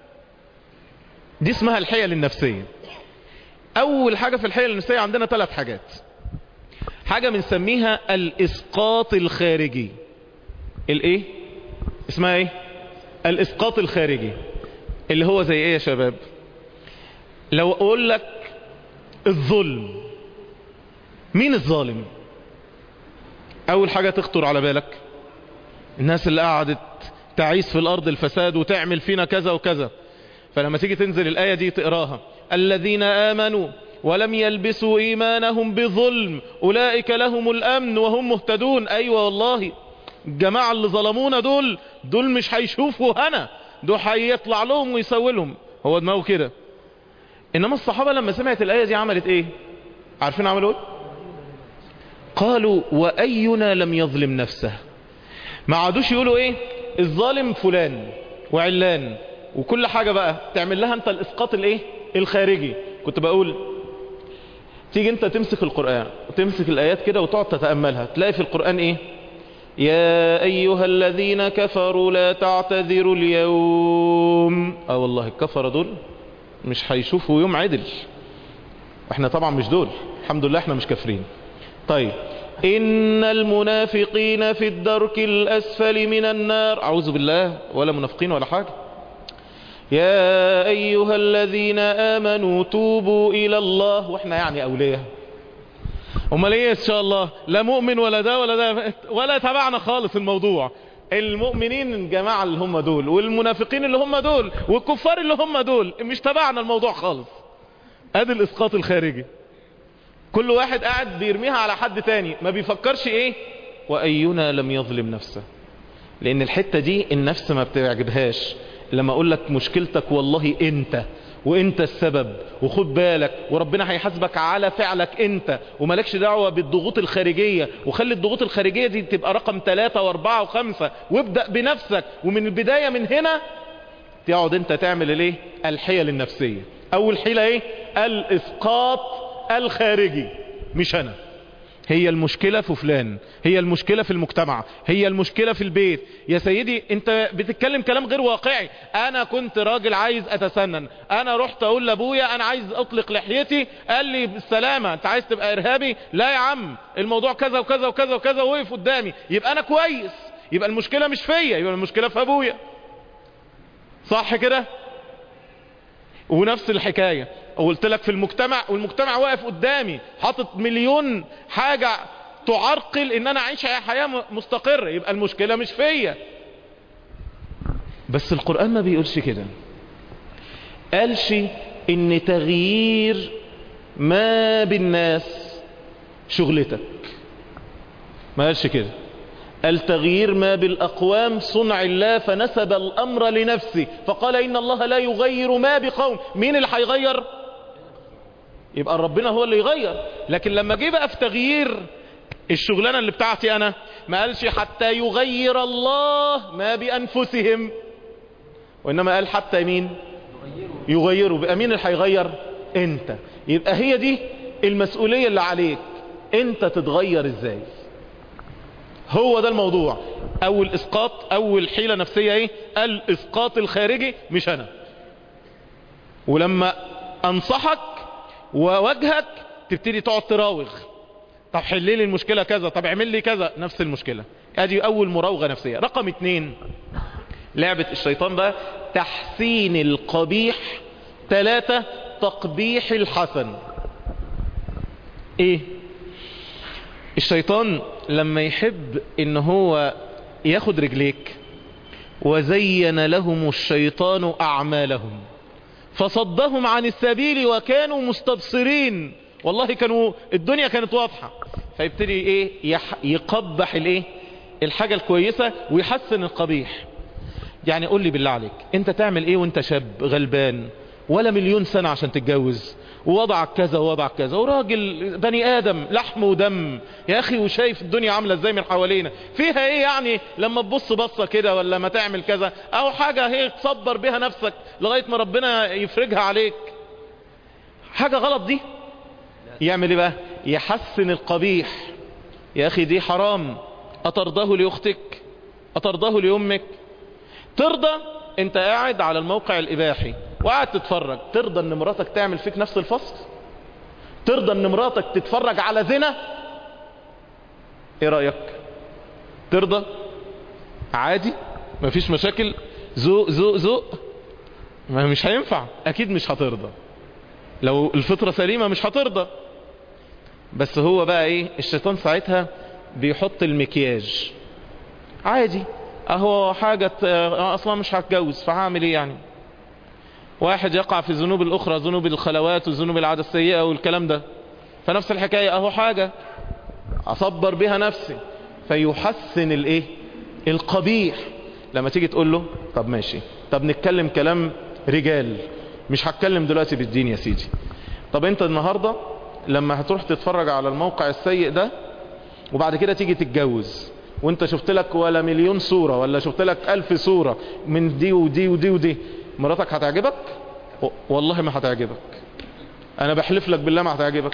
دي اسمها الحيل النفسية اول حاجة في الحيل النفسية عندنا ثلاث حاجات حاجة بنسميها الاسقاط الخارجي الايه اسمها ايه الاسقاط الخارجي اللي هو زي ايه يا شباب لو اقول لك الظلم مين الظالم اول حاجة تخطر على بالك الناس اللي قعدت تعيس في الارض الفساد وتعمل فينا كذا وكذا فلما تيجي تنزل الاية دي تقراها الذين امنوا ولم يلبسوا ايمانهم بظلم اولئك لهم الامن وهم مهتدون ايوه والله الجماعة اللي ظلمونا دول دول مش هيشوفوا هنا دول هيطلع لهم ويسوي لهم هو دماغه كده انما الصحابة لما سمعت الاية دي عملت ايه عارفين عملوا ايه قالوا واينا لم يظلم نفسه ما عادوش يقولوا ايه الظالم فلان وعلان وكل حاجة بقى تعمل لها انت الاسقاط الايه الخارجي كنت بقول تيجي انت تمسك القرآن وتمسك الآيات كده وتقعد تتأملها تلاقي في القرآن ايه يا أيها الذين كفروا لا تعتذروا اليوم اه والله الكفر دول مش هيشوفوا يوم عدل احنا طبعا مش دول الحمد لله احنا مش كافرين طيب إن المنافقين في الدرك الأسفل من النار أعوذ بالله ولا منافقين ولا حاجة يا أيها الذين آمنوا توبوا إلى الله وإحنا يعني أولياء امال ايه ان شاء الله لا مؤمن ولا ده ولا ده ولا تبعنا خالص الموضوع المؤمنين الجماعة اللي هم دول والمنافقين اللي هم دول والكفار اللي هم دول مش تبعنا الموضوع خالص ادي الاسقاط الخارجي كل واحد قاعد بيرميها على حد تاني ما بيفكرش ايه واينا لم يظلم نفسه لان الحتة دي النفس ما بتعجبهاش لما اقول لك مشكلتك والله انت وانت السبب وخد بالك وربنا هيحاسبك على فعلك انت ومالكش دعوة بالضغوط الخارجية وخلي الضغوط الخارجية دي تبقى رقم ثلاثة واربعة وخمسة وابدأ بنفسك ومن البداية من هنا تقعد انت تعمل الايه الحيل النفسية اول حيلة ايه الاسقاط الخارجي مش انا هي المشكلة في فلان هي المشكلة في المجتمع هي المشكلة في البيت يا سيدي انت بتتكلم كلام غير واقعي انا كنت راجل عايز اتسنن انا رحت اقول لابويا انا عايز اطلق لحيتي قال لي بالسلامة انت عايز تبقى ارهابي لا يا عم الموضوع كذا وكذا وكذا وكذا وقف قدامي يبقى انا كويس يبقى المشكلة مش فيا يبقى المشكلة في ابويا صح كده ونفس الحكاية قلت لك في المجتمع والمجتمع واقف قدامي حاطط مليون حاجة تعرقل ان انا اعيش حياة مستقرة يبقى المشكلة مش فيا بس القرآن ما بيقولش كده قالش ان تغيير ما بالناس شغلتك ما قالش كده التغيير ما بالأقوام صنع الله فنسب الأمر لنفسه فقال إن الله لا يغير ما بقوم مين اللي هيغير يبقى ربنا هو اللي يغير لكن لما جه بقى في تغيير الشغلانة اللي بتاعتي أنا ما قالش حتى يغير الله ما بأنفسهم وإنما قال حتى مين يغيروا بقى مين اللي هيغير انت يبقى هي دي المسؤولية اللي عليك انت تتغير ازاي هو ده الموضوع اول اسقاط اول حيلة نفسية ايه الاسقاط الخارجي مش انا ولما انصحك ووجهك تبتدي تقعد تراوغ طب حل لي المشكلة كذا طب اعمل لي كذا نفس المشكلة ادي اول مراوغة نفسية رقم اتنين لعبة الشيطان بقى تحسين القبيح ثلاثة تقبيح الحسن ايه الشيطان لما يحب ان هو ياخد رجليك وزين لهم الشيطان اعمالهم فصدهم عن السبيل وكانوا مستبصرين والله كانوا الدنيا كانت واضحة فيبتدي ايه يح يقبح الايه الحاجة الكويسة ويحسن القبيح يعني قول لي بالله عليك انت تعمل ايه وانت شاب غلبان ولا مليون سنة عشان تتجوز ووضعك كذا ووضعك كذا وراجل بني ادم لحم ودم يا اخي وشايف الدنيا عاملة ازاي من حوالينا فيها ايه يعني لما تبص بصة كده ولا ما تعمل كذا او حاجة هي تصبر بها نفسك لغاية ما ربنا يفرجها عليك حاجة غلط دي يعمل ايه بقى يحسن القبيح يا اخي دي حرام اترضاه لاختك اترضاه لامك ترضى انت قاعد على الموقع الاباحي وقاعد تتفرج ترضى ان مراتك تعمل فيك نفس الفصل ترضى ان مراتك تتفرج على زنا ايه رأيك ترضى عادي مفيش مشاكل ذوق ذوق ذوق ما مش هينفع اكيد مش هترضى لو الفطرة سليمة مش هترضى بس هو بقى ايه الشيطان ساعتها بيحط المكياج عادي اهو حاجة اصلا مش هتجوز فهعمل ايه يعني واحد يقع في الذنوب الاخرى ذنوب الخلوات وذنوب العادة السيئة والكلام ده فنفس الحكاية اهو حاجة اصبر بها نفسي فيحسن الايه القبيح لما تيجي تقول له طب ماشي طب نتكلم كلام رجال مش هتكلم دلوقتي بالدين يا سيدي طب انت النهاردة لما هتروح تتفرج على الموقع السيء ده وبعد كده تيجي تتجوز وانت شفت لك ولا مليون صورة ولا شفت لك الف صورة من دي ودي ودي ودي مراتك هتعجبك والله ما هتعجبك انا بحلف لك بالله ما هتعجبك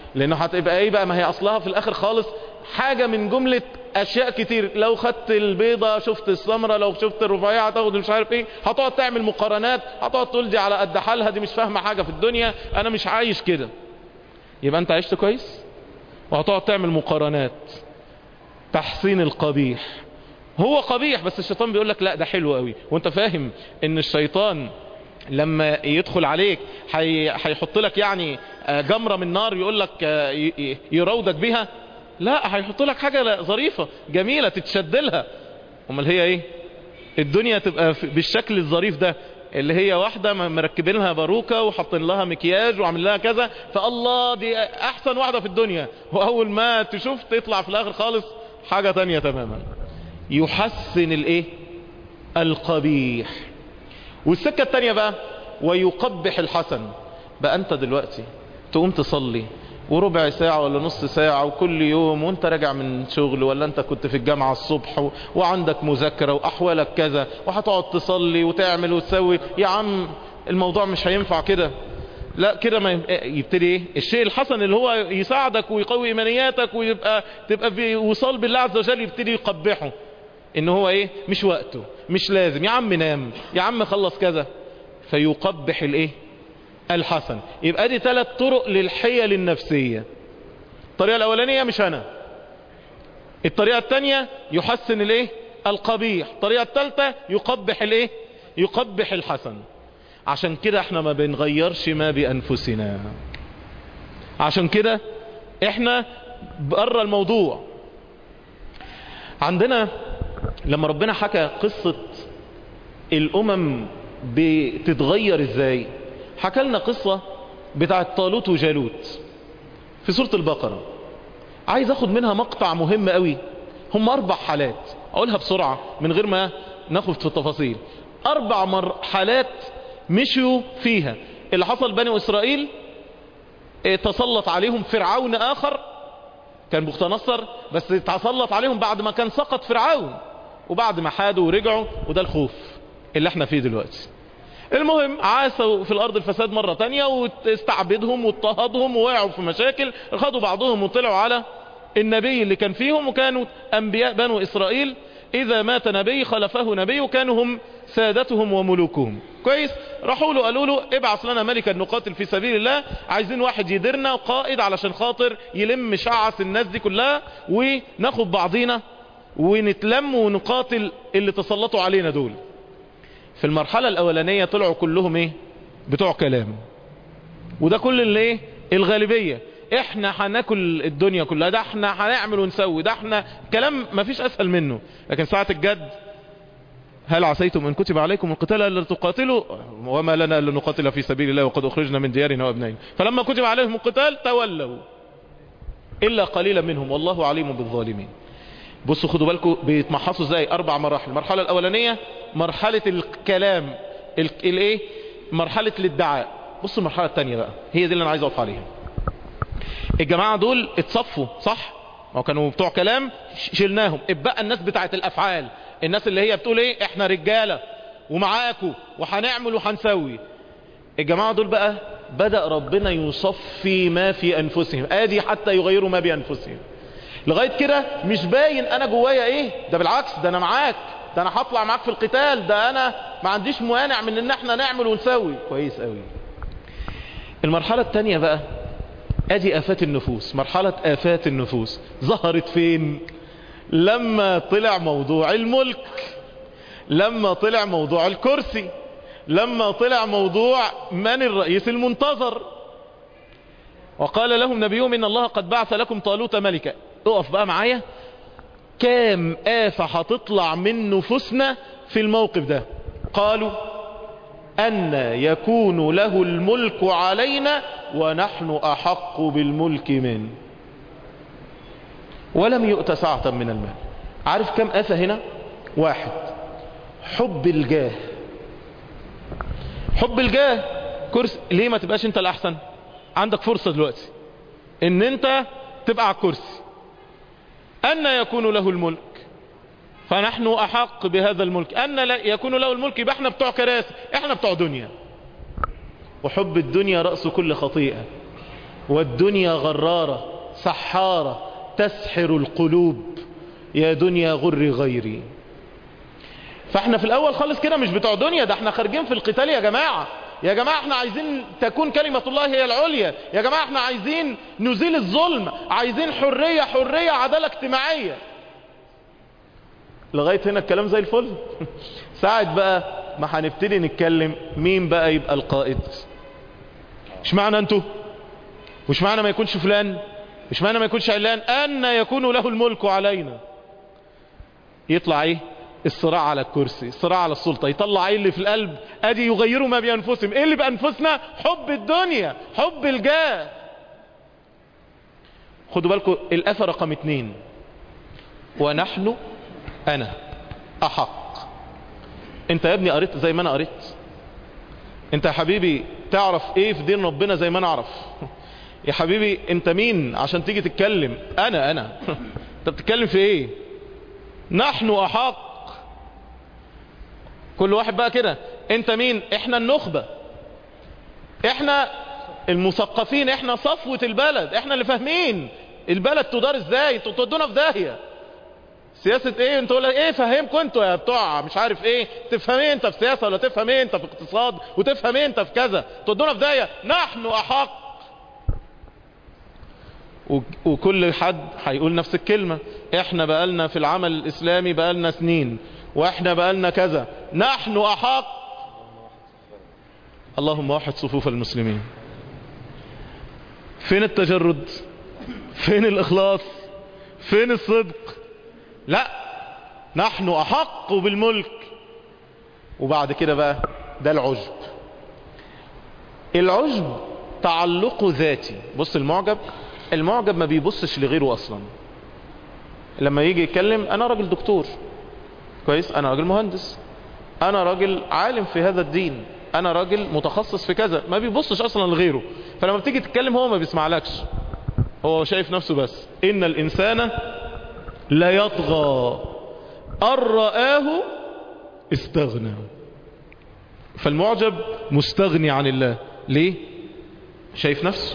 لانه هتبقى ايه بقى ما هي اصلها في الاخر خالص حاجة من جملة اشياء كتير لو خدت البيضة شفت السمرة لو شفت الرفيعة هتاخد مش عارف ايه هتقعد تعمل مقارنات هتقعد تقول دي على قد حالها دي مش فاهمة حاجة في الدنيا انا مش عايش كده يبقى انت عشت كويس وهتقعد تعمل مقارنات تحسين القبيح هو قبيح بس الشيطان بيقول لك لا ده حلو قوي وانت فاهم ان الشيطان لما يدخل عليك هي- هيحط لك يعني آه، جمرة من نار يقول لك آه، ي- ي- يراودك بيها لا هيحط لك حاجة لا- ظريفة جميلة تتشد لها امال هي ايه الدنيا تبقى في- بالشكل الظريف ده اللي هي واحدة م- مركبين لها باروكة وحاطين لها مكياج وعاملين لها كذا فالله دي احسن واحدة في الدنيا واول ما تشوف تطلع في الاخر خالص حاجة تانية تماما يحسن الايه القبيح والسكة التانية بقى ويقبح الحسن بقى انت دلوقتي تقوم تصلي وربع ساعة ولا نص ساعة وكل يوم وانت راجع من شغل ولا انت كنت في الجامعة الصبح و... وعندك مذاكرة واحوالك كذا وهتقعد تصلي وتعمل وتسوي يا عم الموضوع مش هينفع كده لا كده ما يب- يبتدي ايه الشيء الحسن اللي هو يساعدك ويقوي ايمانياتك ويبقى تبقى في وصال بالله عز وجل يبتدي يقبحه ان هو ايه مش وقته مش لازم يا عم نام يا عم خلص كذا فيقبح الايه الحسن يبقى دي ثلاث طرق للحيل النفسية الطريقة الاولانية مش انا الطريقة الثانية يحسن الايه القبيح الطريقة الثالثة يقبح الايه يقبح الحسن عشان كده احنا ما بنغيرش ما بانفسنا عشان كده احنا بره الموضوع عندنا لما ربنا حكى قصة الامم بتتغير ازاي حكى لنا قصة بتاعت طالوت وجالوت في سورة البقرة عايز اخد منها مقطع مهم قوي هم اربع حالات اقولها بسرعة من غير ما ناخد في التفاصيل اربع مرحلات مشوا فيها اللي حصل بني اسرائيل اه، تسلط عليهم فرعون اخر كان بخت نصر بس تسلط عليهم بعد ما كان سقط فرعون وبعد ما حادوا ورجعوا وده الخوف اللي احنا فيه دلوقتي المهم عاثوا في الارض الفساد مرة تانية واستعبدهم واضطهدهم ووقعوا في مشاكل خدوا بعضهم وطلعوا على النبي اللي كان فيهم وكانوا انبياء بنو اسرائيل اذا مات نبي خلفه نبي وكانوا هم سادتهم وملوكهم كويس راحوا له قالوا له ابعث لنا ملكا نقاتل في سبيل الله عايزين واحد يديرنا قائد علشان خاطر يلم شعث الناس دي كلها وناخد بعضينا ونتلم ونقاتل اللي تسلطوا علينا دول في المرحلة الاولانية طلعوا كلهم ايه بتوع كلام وده كل اللي ايه الغالبية احنا هناكل الدنيا كلها ده احنا هنعمل ونسوي ده احنا كلام مفيش اسهل منه لكن ساعة الجد هل عسيتم ان كتب عليكم القتال الا تقاتلوا وما لنا الا نقاتل في سبيل الله وقد اخرجنا من ديارنا وابنائنا فلما كتب عليهم القتال تولوا الا قليلا منهم والله عليم بالظالمين بصوا خدوا بالكم بيتمحصوا ازاي اربع مراحل المرحله الاولانيه مرحله الكلام ال- الايه مرحله الادعاء بصوا المرحله الثانيه بقى هي دي اللي انا عايز اقف عليها الجماعه دول اتصفوا صح ما هو كانوا بتوع كلام ش- شلناهم اتبقى الناس بتاعت الافعال الناس اللي هي بتقول ايه احنا رجاله ومعاكوا وهنعمل وهنسوي الجماعه دول بقى بدا ربنا يصفي ما في انفسهم ادي حتى يغيروا ما بانفسهم لغايه كده مش باين انا جوايا ايه ده بالعكس ده انا معاك ده انا هطلع معاك في القتال ده انا ما عنديش موانع من ان احنا نعمل ونسوي كويس قوي المرحله الثانيه بقى ادي افات النفوس مرحله افات النفوس ظهرت فين لما طلع موضوع الملك لما طلع موضوع الكرسي لما طلع موضوع من الرئيس المنتظر وقال لهم نبيهم ان الله قد بعث لكم طالوت ملكا اقف بقى معايا كام آفة هتطلع من نفوسنا في الموقف ده قالوا أن يكون له الملك علينا ونحن أحق بالملك منه ولم يؤت سعة من المال عارف كم آفة هنا واحد حب الجاه حب الجاه كرسي ليه ما تبقاش انت الأحسن عندك فرصة دلوقتي ان انت تبقى على الكرسي أن يكون له الملك فنحن أحق بهذا الملك أن لا يكون له الملك يبقى احنا بتوع كراسي احنا بتوع دنيا وحب الدنيا رأس كل خطيئة والدنيا غرارة سحارة تسحر القلوب يا دنيا غر غيري فاحنا في الاول خالص كده مش بتوع دنيا ده احنا خارجين في القتال يا جماعة يا جماعة احنا عايزين تكون كلمة الله هي العليا يا جماعة احنا عايزين نزيل الظلم عايزين حرية حرية عدالة اجتماعية لغاية هنا الكلام زي الفل ساعد بقى ما هنبتدي نتكلم مين بقى يبقى القائد مش معنى انتوا مش معنى ما يكونش فلان مش معنى ما يكونش علان ان يكون له الملك علينا يطلع ايه الصراع على الكرسي الصراع على السلطة يطلع ايه اللي في القلب ادي يغيروا ما بانفسهم ايه اللي بانفسنا حب الدنيا حب الجاه خدوا بالكم الافة رقم اتنين ونحن انا احق انت يا ابني قريت زي ما انا قريت انت يا حبيبي تعرف ايه في دين ربنا زي ما انا اعرف يا حبيبي انت مين عشان تيجي تتكلم انا انا انت بتتكلم في ايه نحن احق كل واحد بقى كده انت مين احنا النخبة احنا المثقفين احنا صفوة البلد احنا اللي فاهمين البلد تدار ازاي انتوا تودونا في داهية سياسة ايه انتوا ولا ايه فهمكم انتوا يا بتوع مش عارف ايه تفهم ايه انت في سياسة ولا تفهم ايه انت في اقتصاد وتفهم ايه انت في كذا تودونا في داهية نحن احق وكل حد هيقول نفس الكلمة احنا بقالنا في العمل الاسلامي بقالنا سنين واحنا بقالنا كذا نحن احق اللهم وحد صفوف المسلمين فين التجرد فين الاخلاص فين الصدق لا نحن احق بالملك وبعد كده بقى ده العجب العجب تعلقه ذاتي بص المعجب المعجب ما بيبصش لغيره اصلا لما يجي يتكلم انا راجل دكتور كويس انا راجل مهندس انا راجل عالم في هذا الدين انا راجل متخصص في كذا ما بيبصش اصلا لغيره فلما بتيجي تتكلم هو ما بيسمعلكش هو شايف نفسه بس ان الانسان لا يطغى ان رآه استغنى فالمعجب مستغني عن الله ليه شايف نفسه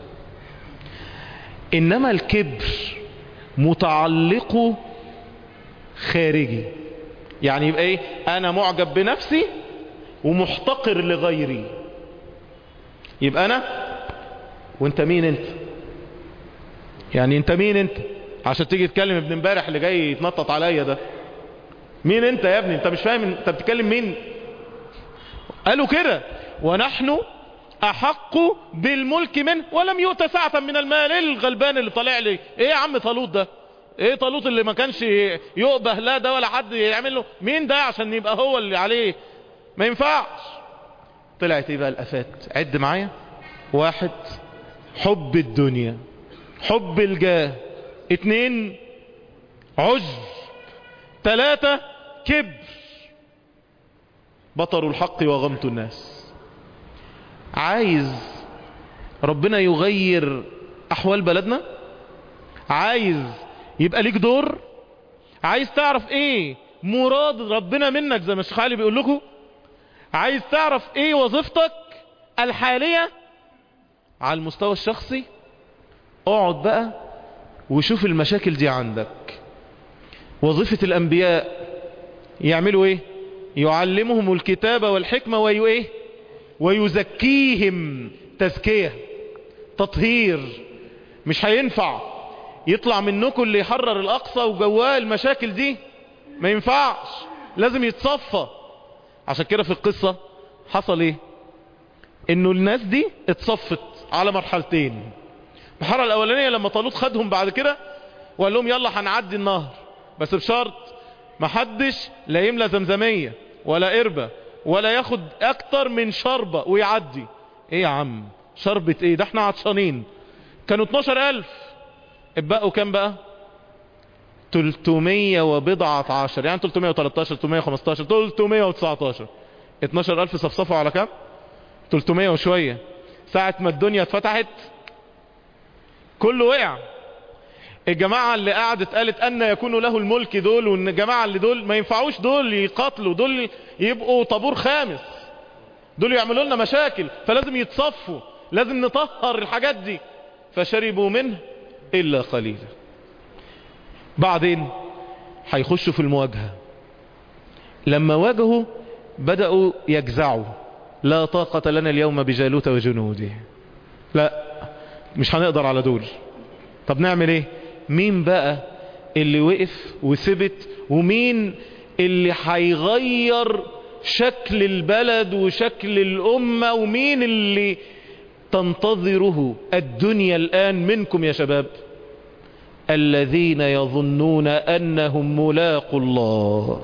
انما الكبر متعلقه خارجي يعني يبقى ايه انا معجب بنفسي ومحتقر لغيري يبقى انا وانت مين انت يعني انت مين انت عشان تيجي تكلم ابن امبارح اللي جاي يتنطط عليا ده مين انت يا ابني انت مش فاهم انت بتتكلم مين قالوا كده ونحن احق بالملك منه ولم يؤت سعة من المال ايه الغلبان اللي طالع لي ايه يا عم طالوت ده ايه طالوت اللي ما كانش يؤبه لا ده ولا حد يعمل له مين ده عشان يبقى هو اللي عليه ما ينفعش طلعت ايه بقى الافات عد معايا واحد حب الدنيا حب الجاه اتنين عجب تلاتة كبر بطر الحق وغمت الناس عايز ربنا يغير احوال بلدنا عايز يبقى ليك دور عايز تعرف ايه مراد ربنا منك زي ما الشيخ علي بيقول لكم عايز تعرف ايه وظيفتك الحالية على المستوى الشخصي اقعد بقى وشوف المشاكل دي عندك وظيفة الانبياء يعملوا ايه يعلمهم الكتاب والحكمة ويو ايه ويزكيهم تزكية تطهير مش هينفع يطلع منكم اللي يحرر الاقصى وجواه المشاكل دي ما ينفعش لازم يتصفى عشان كده في القصة حصل ايه انه الناس دي اتصفت على مرحلتين المرحلة الاولانية لما طالوت خدهم بعد كده وقال لهم يلا هنعدي النهر بس بشرط محدش لا يملى زمزمية ولا قربة ولا ياخد اكتر من شربة ويعدي ايه يا عم شربة ايه ده احنا عطشانين كانوا 12 الف اتبقوا كام بقى 300 وبضعة عشر يعني 313 315 319 12 الف صفصفوا على كام 300 وشوية ساعة ما الدنيا اتفتحت كله وقع الجماعة اللي قعدت قالت أن يكون له الملك دول وان الجماعة اللي دول ما ينفعوش دول يقاتلوا دول يبقوا طابور خامس دول يعملوا لنا مشاكل فلازم يتصفوا لازم نطهر الحاجات دي فشربوا منه إلا قليلا بعدين هيخشوا في المواجهة لما واجهوا بدأوا يجزعوا لا طاقة لنا اليوم بجالوت وجنوده لا مش هنقدر على دول طب نعمل ايه مين بقى اللي وقف وثبت ومين اللي هيغير شكل البلد وشكل الأمة ومين اللي تنتظره الدنيا الآن منكم يا شباب الذين يظنون أنهم ملاقوا الله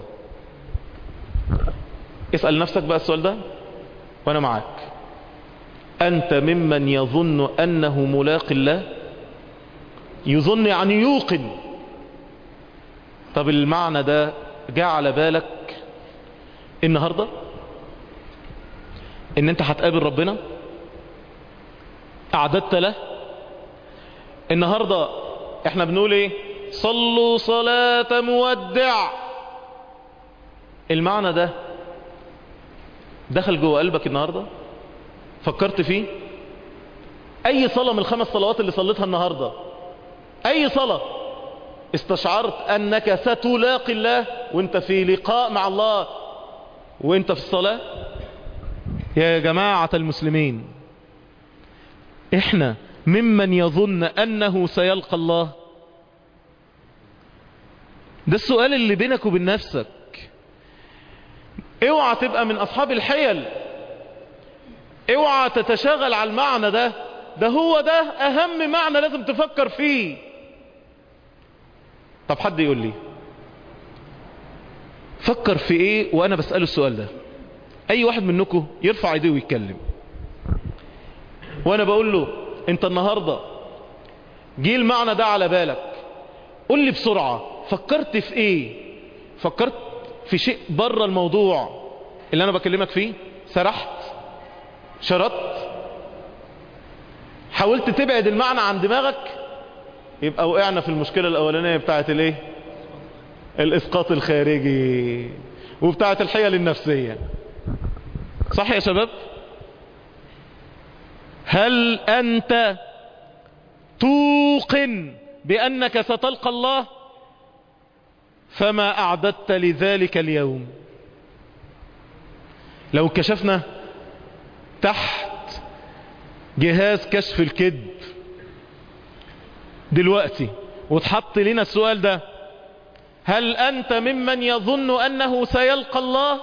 اسأل نفسك بقى السؤال ده وأنا معاك أنت ممن يظن أنه ملاق الله يظن يعني يوقن طب المعنى ده جاء على بالك النهاردة ان انت هتقابل ربنا اعددت له النهاردة احنا بنقول ايه صلوا صلاة مودع المعنى ده دخل جوه قلبك النهاردة فكرت فيه اي صلاة من الخمس صلوات اللي صليتها النهاردة اي صلاة استشعرت انك ستلاقي الله وانت في لقاء مع الله وانت في الصلاة يا جماعة المسلمين احنا ممن يظن انه سيلقى الله ده السؤال اللي بينك وبين نفسك اوعى تبقى من اصحاب الحيل اوعى تتشاغل على المعنى ده ده هو ده اهم معنى لازم تفكر فيه طب حد يقول لي فكر في ايه وانا بسأله السؤال ده اي واحد منكم يرفع ايديه ويتكلم وانا بقول له انت النهاردة جه المعنى ده على بالك قول لي بسرعة فكرت في ايه فكرت في شيء بره الموضوع اللي انا بكلمك فيه سرحت شردت حاولت تبعد المعنى عن دماغك يبقى وقعنا في المشكلة الاولانية بتاعت الايه الاسقاط الخارجي وبتاعت الحيل النفسية صح يا شباب هل انت توقن بانك ستلقى الله فما اعددت لذلك اليوم لو كشفنا تحت جهاز كشف الكذب دلوقتي وتحط لنا السؤال ده هل أنت ممن يظن أنه سيلقى الله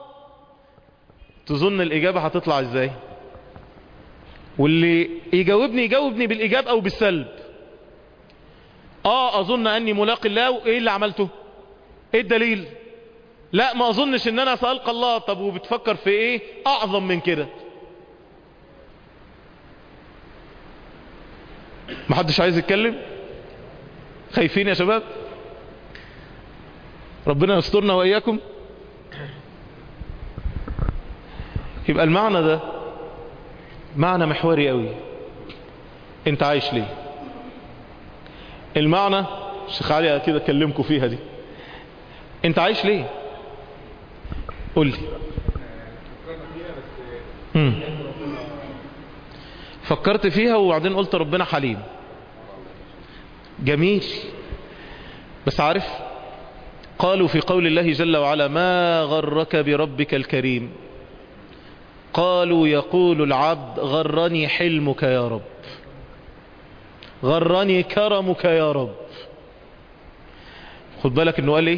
تظن الإجابة هتطلع إزاي واللي يجاوبني يجاوبني بالإجابة أو بالسلب آه أظن أني ملاقي الله وإيه اللي عملته إيه الدليل لا ما أظنش أن أنا سألقى الله طب وبتفكر في إيه أعظم من كده محدش عايز يتكلم خايفين يا شباب ربنا يسترنا وإياكم يبقى المعنى ده معنى محوري قوي انت عايش ليه المعنى الشيخ علي كده اكلمكم فيها دي انت عايش ليه قول لي مم. فكرت فيها وبعدين قلت ربنا حليم جميل بس عارف قالوا في قول الله جل وعلا ما غرك بربك الكريم قالوا يقول العبد غرني حلمك يا رب غرني كرمك يا رب خد بالك انه قال ايه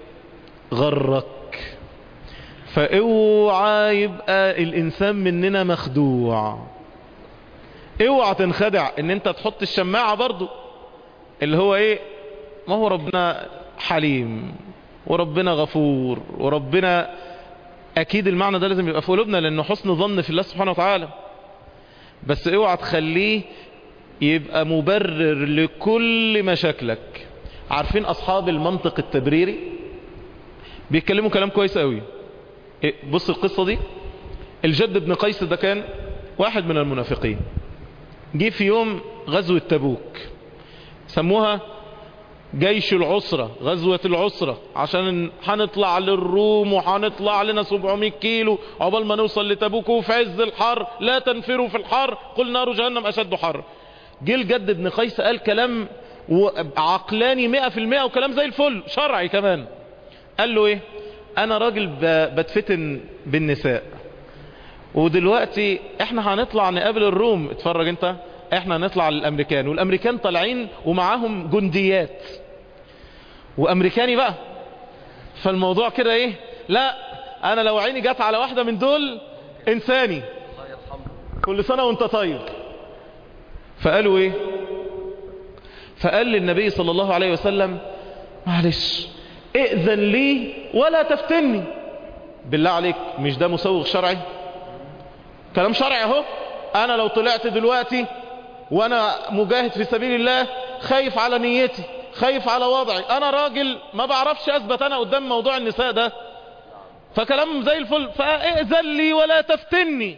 غرك فاوعى يبقى الانسان مننا مخدوع اوعى تنخدع ان انت تحط الشماعة برضو اللي هو ايه ما هو ربنا حليم وربنا غفور وربنا اكيد المعنى ده لازم يبقى في قلوبنا لانه حسن ظن في الله سبحانه وتعالى بس اوعى تخليه يبقى مبرر لكل مشاكلك عارفين اصحاب المنطق التبريري بيتكلموا كلام كويس قوي إيه بص القصة دي الجد بن قيس ده كان واحد من المنافقين جه في يوم غزوة تبوك سموها جيش العسرة غزوة العسرة عشان هنطلع للروم وهنطلع لنا 700 كيلو عقبال ما نوصل لتبوك وفي عز الحر لا تنفروا في الحر قل نار جهنم أشد حر جه الجد ابن قيس قال كلام و- عقلاني مئة في المئة وكلام زي الفل شرعي كمان قال له ايه انا راجل ب- بتفتن بالنساء ودلوقتي احنا هنطلع نقابل الروم اتفرج انت احنا هنطلع للامريكان والامريكان طالعين ومعاهم جنديات وامريكاني بقى فالموضوع كده ايه لا انا لو عيني جت على واحدة من دول انساني الله يرحمه كل سنة وانت طيب فقالوا ايه فقال للنبي صلى الله عليه وسلم معلش ائذن لي ولا تفتني بالله عليك مش ده مسوغ شرعي كلام شرعي اهو انا لو طلعت دلوقتي وانا مجاهد في سبيل الله خايف على نيتي خايف على وضعي انا راجل ما بعرفش اثبت انا قدام موضوع النساء ده فكلام زي الفل فائذن لي ولا تفتني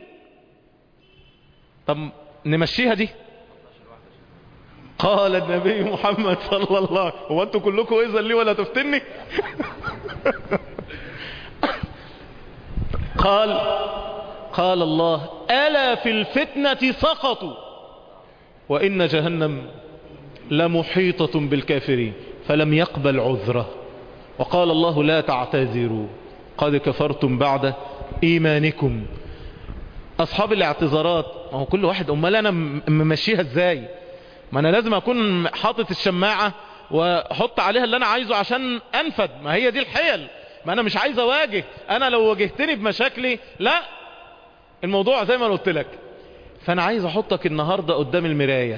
طب نمشيها دي قال النبي محمد صلى الله عليه وسلم هو انتوا كلكم اذن لي ولا تفتني قال قال الله ألا في الفتنة سقطوا وإن جهنم لمحيطة بالكافرين فلم يقبل عذره وقال الله لا تعتذروا قد كفرتم بعد إيمانكم أصحاب الاعتذارات ما هو كل واحد أمال أنا م- ممشيها إزاي ما أنا لازم أكون حاطط الشماعة وأحط عليها اللي أنا عايزه عشان أنفد ما هي دي الحيل ما أنا مش عايز أواجه أنا لو واجهتني بمشاكلي لا الموضوع زي ما أنا قلت لك فأنا عايز أحطك النهاردة قدام المراية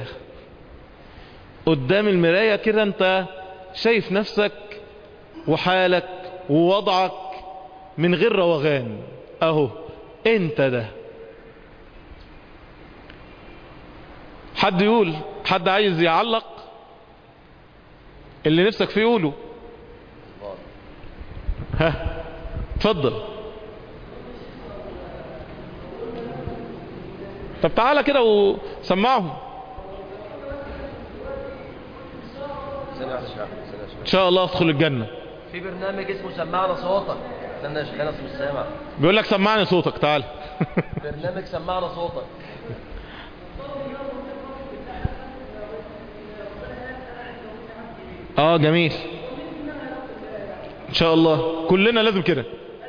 قدام المراية كده أنت شايف نفسك وحالك ووضعك من غير روغان اهو انت ده حد يقول حد عايز يعلق اللي نفسك فيه يقوله ها اتفضل طب تعالى كده وسمعهم ثانية واحدة يا شيخ أحمد، ثانية يا شيخ. ان شاء الله ادخل الجنة في برنامج اسمه سمعنا صوتك استنى يا شيخ انا اسمه السامع بيقول لك سمعني صوتك تعال برنامج سمعنا صوتك اه جميل ان شاء الله كلنا لازم كده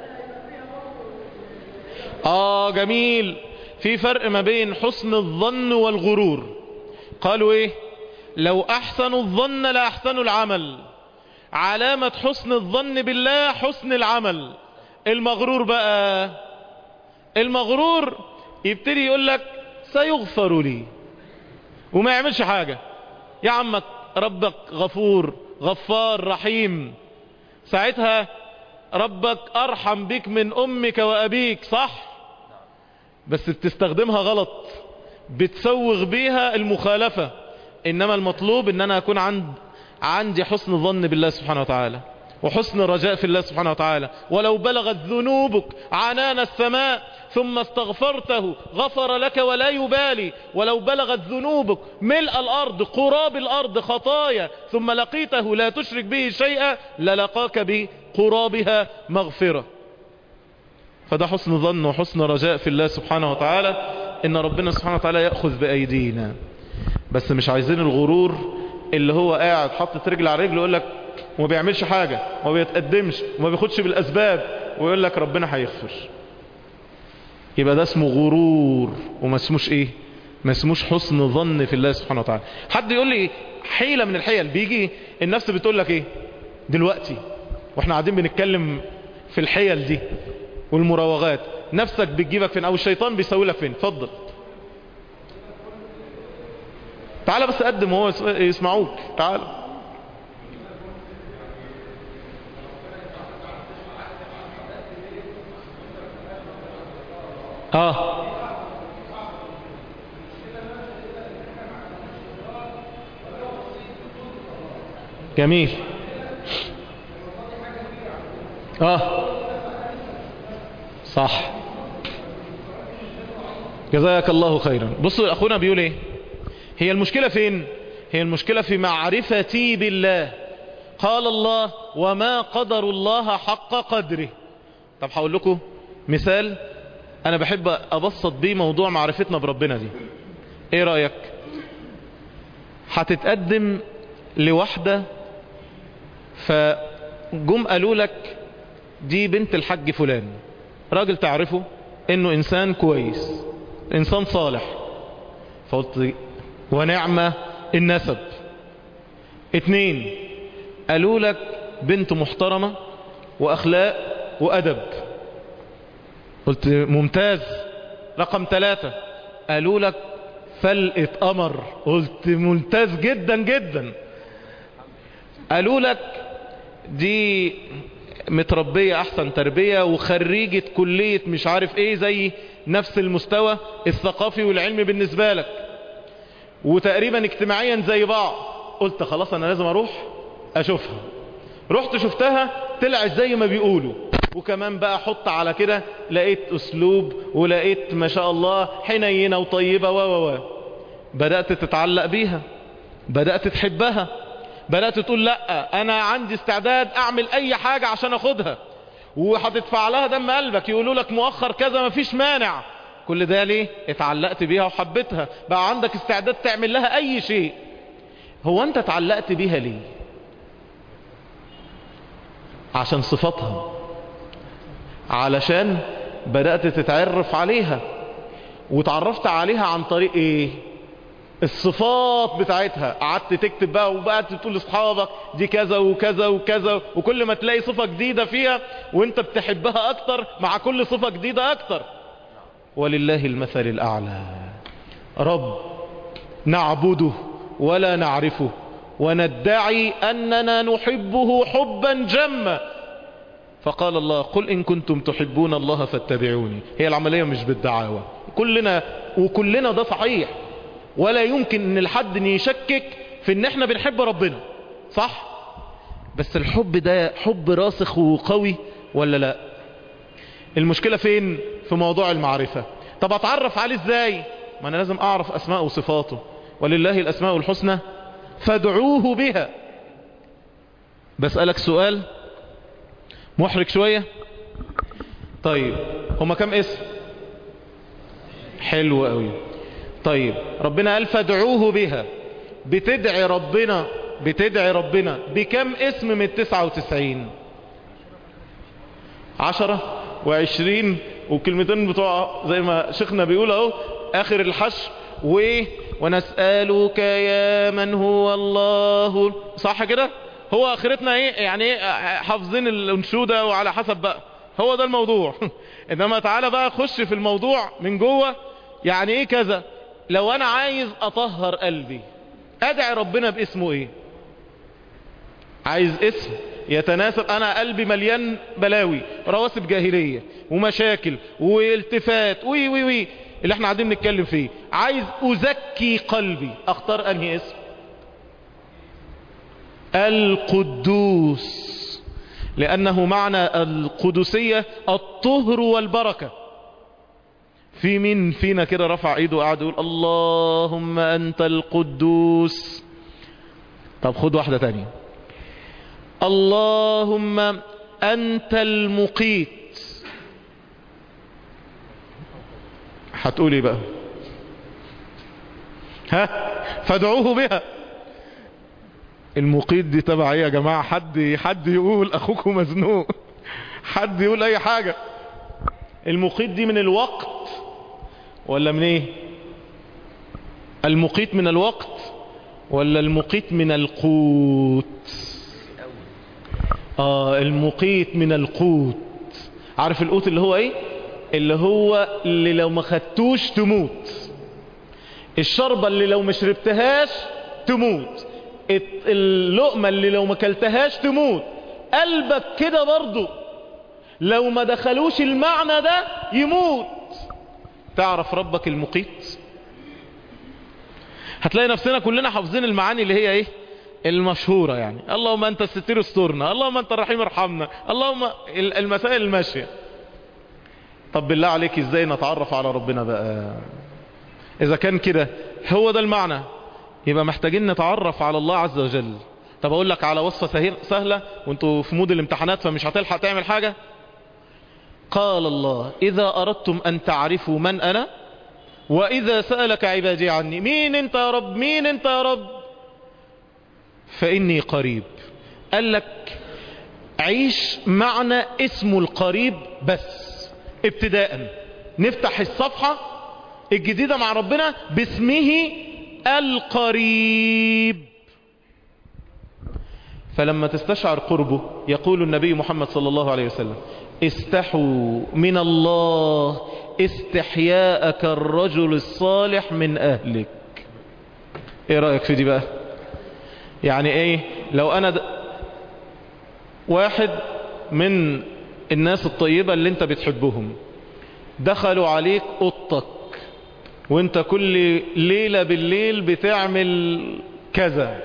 اه جميل في فرق ما بين حسن الظن والغرور قالوا ايه لو احسنوا الظن لاحسنوا العمل علامة حسن الظن بالله حسن العمل المغرور بقى المغرور يبتدي يقول لك سيغفر لي وما يعملش حاجة يا عمك ربك غفور غفار رحيم ساعتها ربك ارحم بك من امك وابيك صح بس بتستخدمها غلط بتسوغ بيها المخالفة انما المطلوب ان انا اكون عند عندي حسن ظن بالله سبحانه وتعالى وحسن رجاء في الله سبحانه وتعالى ولو بلغت ذنوبك عنان السماء ثم استغفرته غفر لك ولا يبالي ولو بلغت ذنوبك ملء الأرض قراب الأرض خطايا ثم لقيته لا تشرك به شيئا للقاك بقرابها مغفرة فده حسن ظن وحسن رجاء في الله سبحانه وتعالى ان ربنا سبحانه وتعالى يأخذ بأيدينا بس مش عايزين الغرور اللي هو قاعد حاطط رجل على رجل ويقول لك وما بيعملش حاجة وما بيتقدمش وما بياخدش بالأسباب ويقول لك ربنا هيغفر يبقى ده اسمه غرور وما اسموش ايه ما اسموش حسن ظن في الله سبحانه وتعالى حد يقول لي حيلة من الحيل بيجي النفس بتقول لك ايه دلوقتي واحنا قاعدين بنتكلم في الحيل دي والمراوغات نفسك بتجيبك فين او الشيطان بيسوي لك فين اتفضل تعال بس قدم هو يسمعوك تعال اه جميل اه صح جزاك الله خيرا بصوا اخونا بيقول ايه هي المشكلة فين هي المشكلة في معرفتي بالله قال الله وما قدر الله حق قدره طب هقول لكم مثال انا بحب ابسط بيه موضوع معرفتنا بربنا دي ايه رأيك هتتقدم لواحدة فجم قالوا لك دي بنت الحج فلان راجل تعرفه انه انسان كويس انسان صالح فقلت ونعمة النسب اتنين قالوا لك بنت محترمة واخلاق وادب قلت ممتاز رقم ثلاثة قالوا لك فلقة قمر قلت ممتاز جدا جدا قالوا لك دي متربية احسن تربية وخريجة كلية مش عارف ايه زي نفس المستوى الثقافي والعلمي بالنسبة لك وتقريبا اجتماعيا زي بعض قلت خلاص انا لازم اروح اشوفها رحت شفتها طلعت زي ما بيقولوا وكمان بقى حط على كده لقيت اسلوب ولقيت ما شاء الله حنينة وطيبة و و و بدأت تتعلق بيها بدأت تحبها بدأت تقول لا انا عندي استعداد اعمل اي حاجة عشان اخدها وهتدفع لها دم قلبك يقولوا لك مؤخر كذا مفيش مانع كل ده ليه اتعلقت بيها وحبتها بقى عندك استعداد تعمل لها اي شيء هو انت اتعلقت بيها ليه عشان صفاتها علشان بدأت تتعرف عليها وتعرفت عليها عن طريق ايه الصفات بتاعتها قعدت تكتب بقى وبقت تقول لاصحابك دي كذا وكذا وكذا وكل ما تلاقي صفة جديدة فيها وانت بتحبها اكتر مع كل صفة جديدة اكتر ولله المثل الاعلى رب نعبده ولا نعرفه وندعي اننا نحبه حبا جما فقال الله قل ان كنتم تحبون الله فاتبعوني هي العملية مش بالدعاوى كلنا وكلنا ده صحيح ولا يمكن ان الحد ان يشكك في ان احنا بنحب ربنا صح بس الحب ده حب راسخ وقوي ولا لا المشكلة فين في موضوع المعرفة طب اتعرف عليه ازاي ما انا لازم اعرف اسماءه وصفاته ولله الاسماء الحسنى فادعوه بها بسألك سؤال محرج شوية طيب هما كم اسم حلو قوي طيب ربنا قال فادعوه بها بتدعي ربنا بتدعي ربنا بكم اسم من التسعة وتسعين عشرة وعشرين وكلمتين بتوع زي ما شيخنا بيقول اهو اخر الحشر وايه ونسألك يا من هو الله صح كده هو اخرتنا ايه يعني ايه حافظين الانشودة وعلى حسب بقى هو ده الموضوع انما تعالى بقى خش في الموضوع من جوه يعني ايه كذا لو انا عايز اطهر قلبي ادعي ربنا باسمه ايه عايز اسم يتناسب انا قلبي مليان بلاوي رواسب جاهلية ومشاكل والتفات وي وي وي اللي احنا قاعدين نتكلم فيه عايز ازكي قلبي اختار انهي اسم القدوس لانه معنى القدسية الطهر والبركة في مين فينا كده رفع ايده وقعد يقول اللهم انت القدوس طب خد واحدة تانية اللهم انت المقيت هتقول ايه بقى ها فادعوه بها المقيت دي تبع ايه يا جماعة حد حد يقول اخوكم مزنوق حد يقول اي حاجة المقيت دي من الوقت ولا من ايه المقيت من الوقت ولا المقيت من القوت اه المقيت من القوت عارف القوت اللي هو ايه اللي هو اللي لو ما خدتوش تموت الشربة اللي لو ما شربتهاش تموت اللقمة اللي لو ما كلتهاش تموت قلبك كده برضو لو ما دخلوش المعنى ده يموت تعرف ربك المقيت هتلاقي نفسنا كلنا حافظين المعاني اللي هي ايه المشهورة يعني اللهم انت الستير استرنا اللهم انت الرحيم ارحمنا اللهم المسائل الماشية طب بالله عليك ازاي نتعرف على ربنا بقى اذا كان كده هو ده المعنى يبقى محتاجين نتعرف على الله عز وجل طب اقول لك على وصفة سهلة وانتوا في مود الامتحانات فمش هتلحق تعمل حاجة قال الله إذا أردتم أن تعرفوا من أنا وإذا سألك عبادي عني مين انت يا رب مين انت يا رب فإني قريب قال لك عيش معنى اسمه القريب بس ابتداء نفتح الصفحة الجديدة مع ربنا باسمه القريب فلما تستشعر قربه يقول النبي محمد صلى الله عليه وسلم استحوا من الله استحياء كالرجل الصالح من أهلك ايه رأيك في دي بقى يعني ايه لو انا د... واحد من الناس الطيبة اللي انت بتحبهم دخلوا عليك اوضتك وانت كل ليلة بالليل بتعمل كذا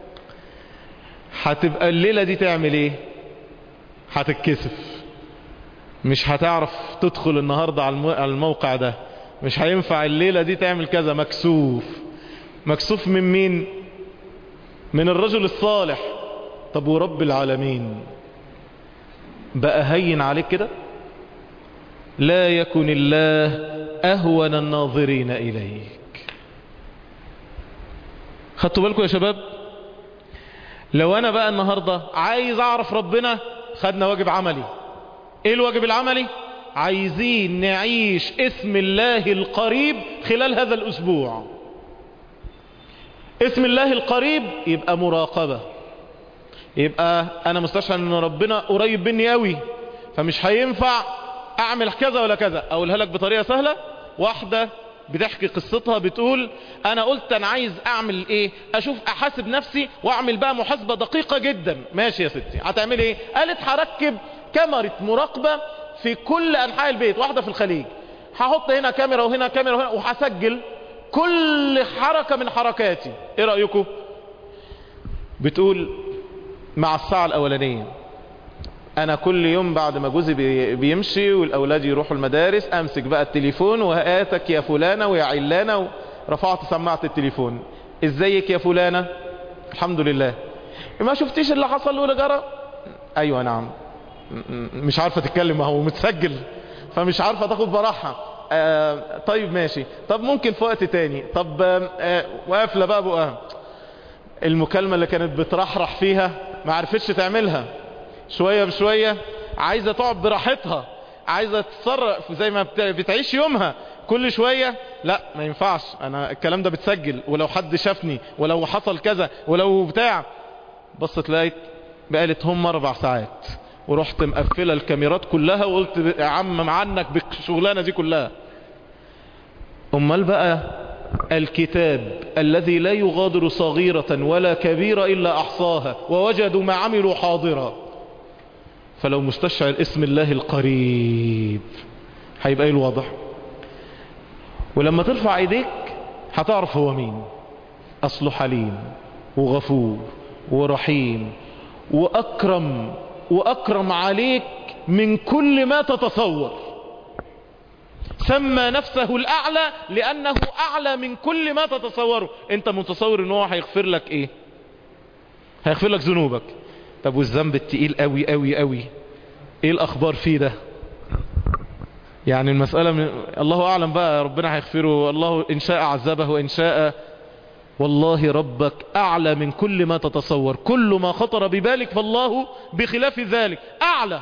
هتبقى الليلة دي تعمل ايه هتتكسف مش هتعرف تدخل النهاردة على الموقع ده مش هينفع الليلة دي تعمل كذا مكسوف مكسوف من مين من الرجل الصالح طب ورب العالمين بقى هين عليك كده لا يكن الله أهون الناظرين إليك خدتوا بالكم يا شباب لو أنا بقى النهاردة عايز أعرف ربنا خدنا واجب عملي إيه الواجب العملي عايزين نعيش اسم الله القريب خلال هذا الأسبوع اسم الله القريب يبقى مراقبة يبقى أنا مستشعر أن ربنا قريب مني قوي فمش هينفع أعمل كذا ولا كذا أقولها لك بطريقة سهلة واحدة بتحكي قصتها بتقول أنا قلت أنا عايز أعمل إيه أشوف أحاسب نفسي وأعمل بقى محاسبة دقيقة جدا ماشي يا ستي هتعمل إيه قالت هركب كاميرا مراقبة في كل أنحاء البيت واحدة في الخليج هحط هنا كاميرا وهنا كاميرا وهنا وهسجل كل حركة من حركاتي ايه رأيكم بتقول مع الساعة الاولانية انا كل يوم بعد ما جوزي بيمشي والاولاد يروحوا المدارس امسك بقى التليفون وهاتك يا فلانة ويا علانة رفعت سماعة التليفون ازيك يا فلانة الحمد لله ما شفتيش اللي حصل له لجرى ايوه نعم مش عارفة تتكلم هو متسجل فمش عارفة تاخد براحة آه طيب ماشي طب ممكن في وقت تاني طب آه وقافله بقى بقى المكالمة اللي كانت بترحرح فيها ما عرفتش تعملها شوية بشوية عايزة تقعد براحتها عايزة تتصرف زي ما بتعيش يومها كل شوية لا ما ينفعش انا الكلام ده بتسجل ولو حد شافني ولو حصل كذا ولو بتاع بصت لقيت بقالت هم اربع ساعات ورحت مقفله الكاميرات كلها وقلت يا عم عنك بالشغلانه دي كلها امال بقى الكتاب الذي لا يغادر صغيرة ولا كبيرة إلا أحصاها ووجدوا ما عملوا حاضرا فلو مستشعر اسم الله القريب هيبقى ايه الوضع ولما ترفع ايديك هتعرف هو مين اصله حليم وغفور ورحيم واكرم واكرم عليك من كل ما تتصور سمى نفسه الاعلى لانه اعلى من كل ما تتصوره انت متصور ان هو هيغفر لك ايه هيغفر لك ذنوبك طب والذنب التقيل قوي قوي قوي ايه الاخبار فيه ده يعني المسألة من الله اعلم بقى ربنا هيغفره الله ان شاء عذبه وان شاء والله ربك اعلى من كل ما تتصور كل ما خطر ببالك فالله بخلاف ذلك اعلى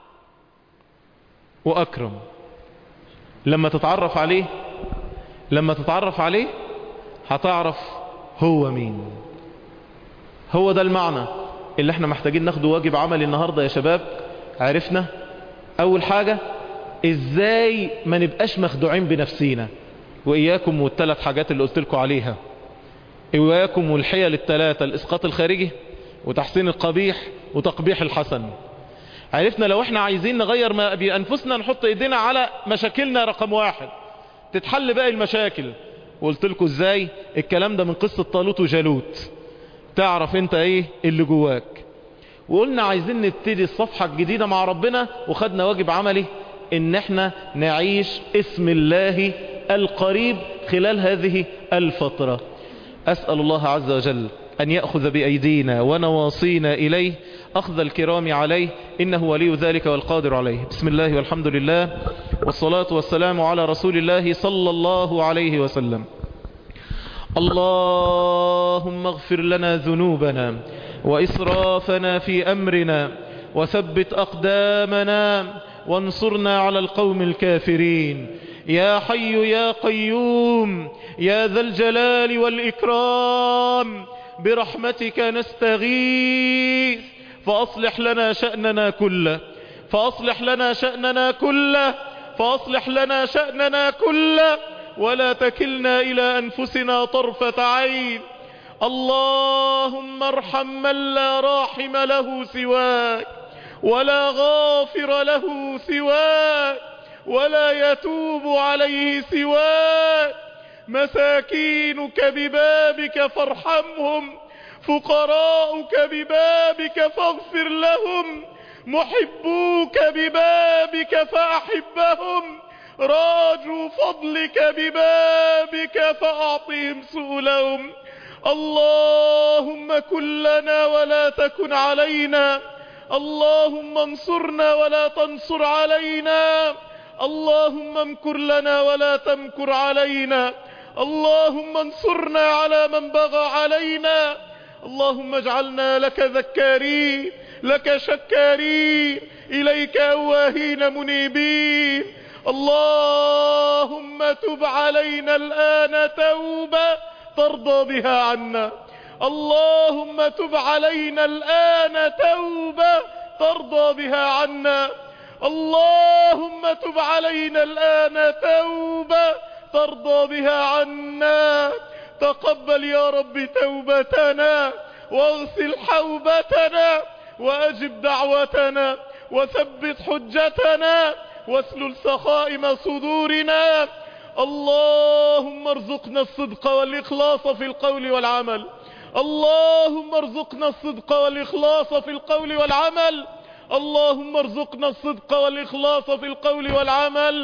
واكرم لما تتعرف عليه لما تتعرف عليه هتعرف هو مين هو ده المعنى اللي احنا محتاجين ناخده واجب عملي النهاردة يا شباب عرفنا اول حاجة ازاي ما نبقاش مخدوعين بنفسينا واياكم والثلاث حاجات اللي قلت لكم عليها اياكم والحيل الثلاثة الاسقاط الخارجي وتحسين القبيح وتقبيح الحسن عرفنا لو احنا عايزين نغير ما بانفسنا نحط ايدينا على مشاكلنا رقم واحد تتحل باقي المشاكل وقلت لكم ازاي الكلام ده من قصة طالوت وجالوت تعرف انت ايه اللي جواك وقلنا عايزين نبتدي الصفحة الجديدة مع ربنا وخدنا واجب عملي ان احنا نعيش اسم الله القريب خلال هذه الفترة اسأل الله عز وجل أن يأخذ بأيدينا ونواصينا إليه أخذ الكرام عليه إنه ولي ذلك والقادر عليه بسم الله والحمد لله والصلاة والسلام على رسول الله صلى الله عليه وسلم اللهم اغفر لنا ذنوبنا وإسرافنا في أمرنا وثبت أقدامنا وانصرنا على القوم الكافرين يا حي يا قيوم يا ذا الجلال والإكرام برحمتك نستغيث فأصلح لنا شأننا كله فأصلح لنا شأننا كله فأصلح لنا شأننا كله ولا تكلنا إلى أنفسنا طرفة عين اللهم ارحم من لا راحم له سواك ولا غافر له سواك ولا يتوب عليه سواك مساكينك ببابك فارحمهم فقراؤك ببابك فاغفر لهم محبوك ببابك فأحبهم راجوا فضلك ببابك فأعطهم سؤلهم اللهم كن لنا ولا تكن علينا اللهم انصرنا ولا تنصر علينا اللهم امكر لنا ولا تمكر علينا اللهم انصرنا على من بغى علينا اللهم اجعلنا لك ذكارين لك شكارين إليك أواهين منيبين اللهم تب علينا الآن توبة ترضى بها عنا اللهم تب علينا الآن توبة ترضى بها عنا اللهم تب علينا الآن توبة ترضى بها عنا تقبل يا رب توبتنا واغسل حوبتنا واجب دعوتنا وثبت حجتنا واسلل سخائم صدورنا اللهم ارزقنا الصدق والإخلاص في القول والعمل اللهم ارزقنا الصدق والإخلاص في القول والعمل اللهم ارزقنا الصدق والإخلاص في القول والعمل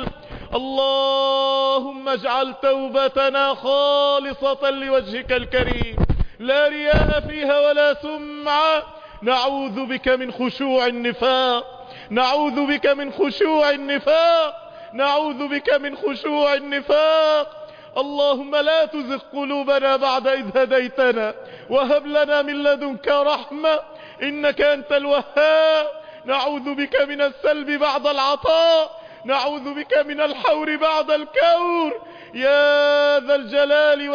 اللهم اجعل توبتنا خالصة لوجهك الكريم لا رياء فيها ولا سمعة نعوذ بك من خشوع النفاق نعوذ بك من خشوع النفاق نعوذ بك من خشوع النفاق اللهم لا تزغ قلوبنا بعد إذ هديتنا وهب لنا من لدنك رحمة إنك أنت الوهاب نعوذ بك من السلب بعد العطاء نعوذ بك من الحور بعد الكور يا ذا الجلال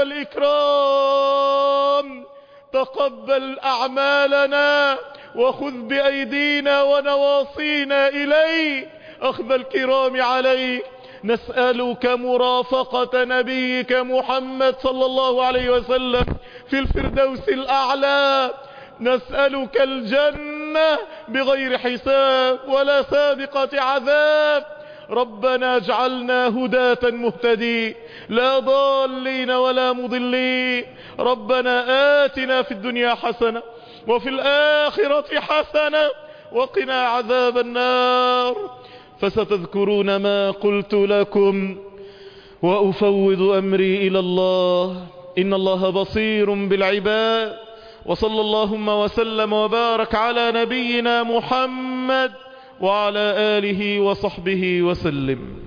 والإكرام تقبل أعمالنا وخذ بأيدينا ونواصينا إليك أخذ الكرام عليك نسألك مرافقة نبيك محمد صلى الله عليه وسلم في الفردوس الأعلى نسألك الجنة بغير حساب ولا سابقة عذاب ربنا اجعلنا هداة مهتدين لا ضالين ولا مضلين ربنا آتنا في الدنيا حسنة وفي الآخرة حسنة وقنا عذاب النار فستذكرون ما قلت لكم وأفوض أمري إلى الله إن الله بصير بالعباد وصلى اللهم وسلم وبارك على نبينا محمد وعلى آله وصحبه وسلم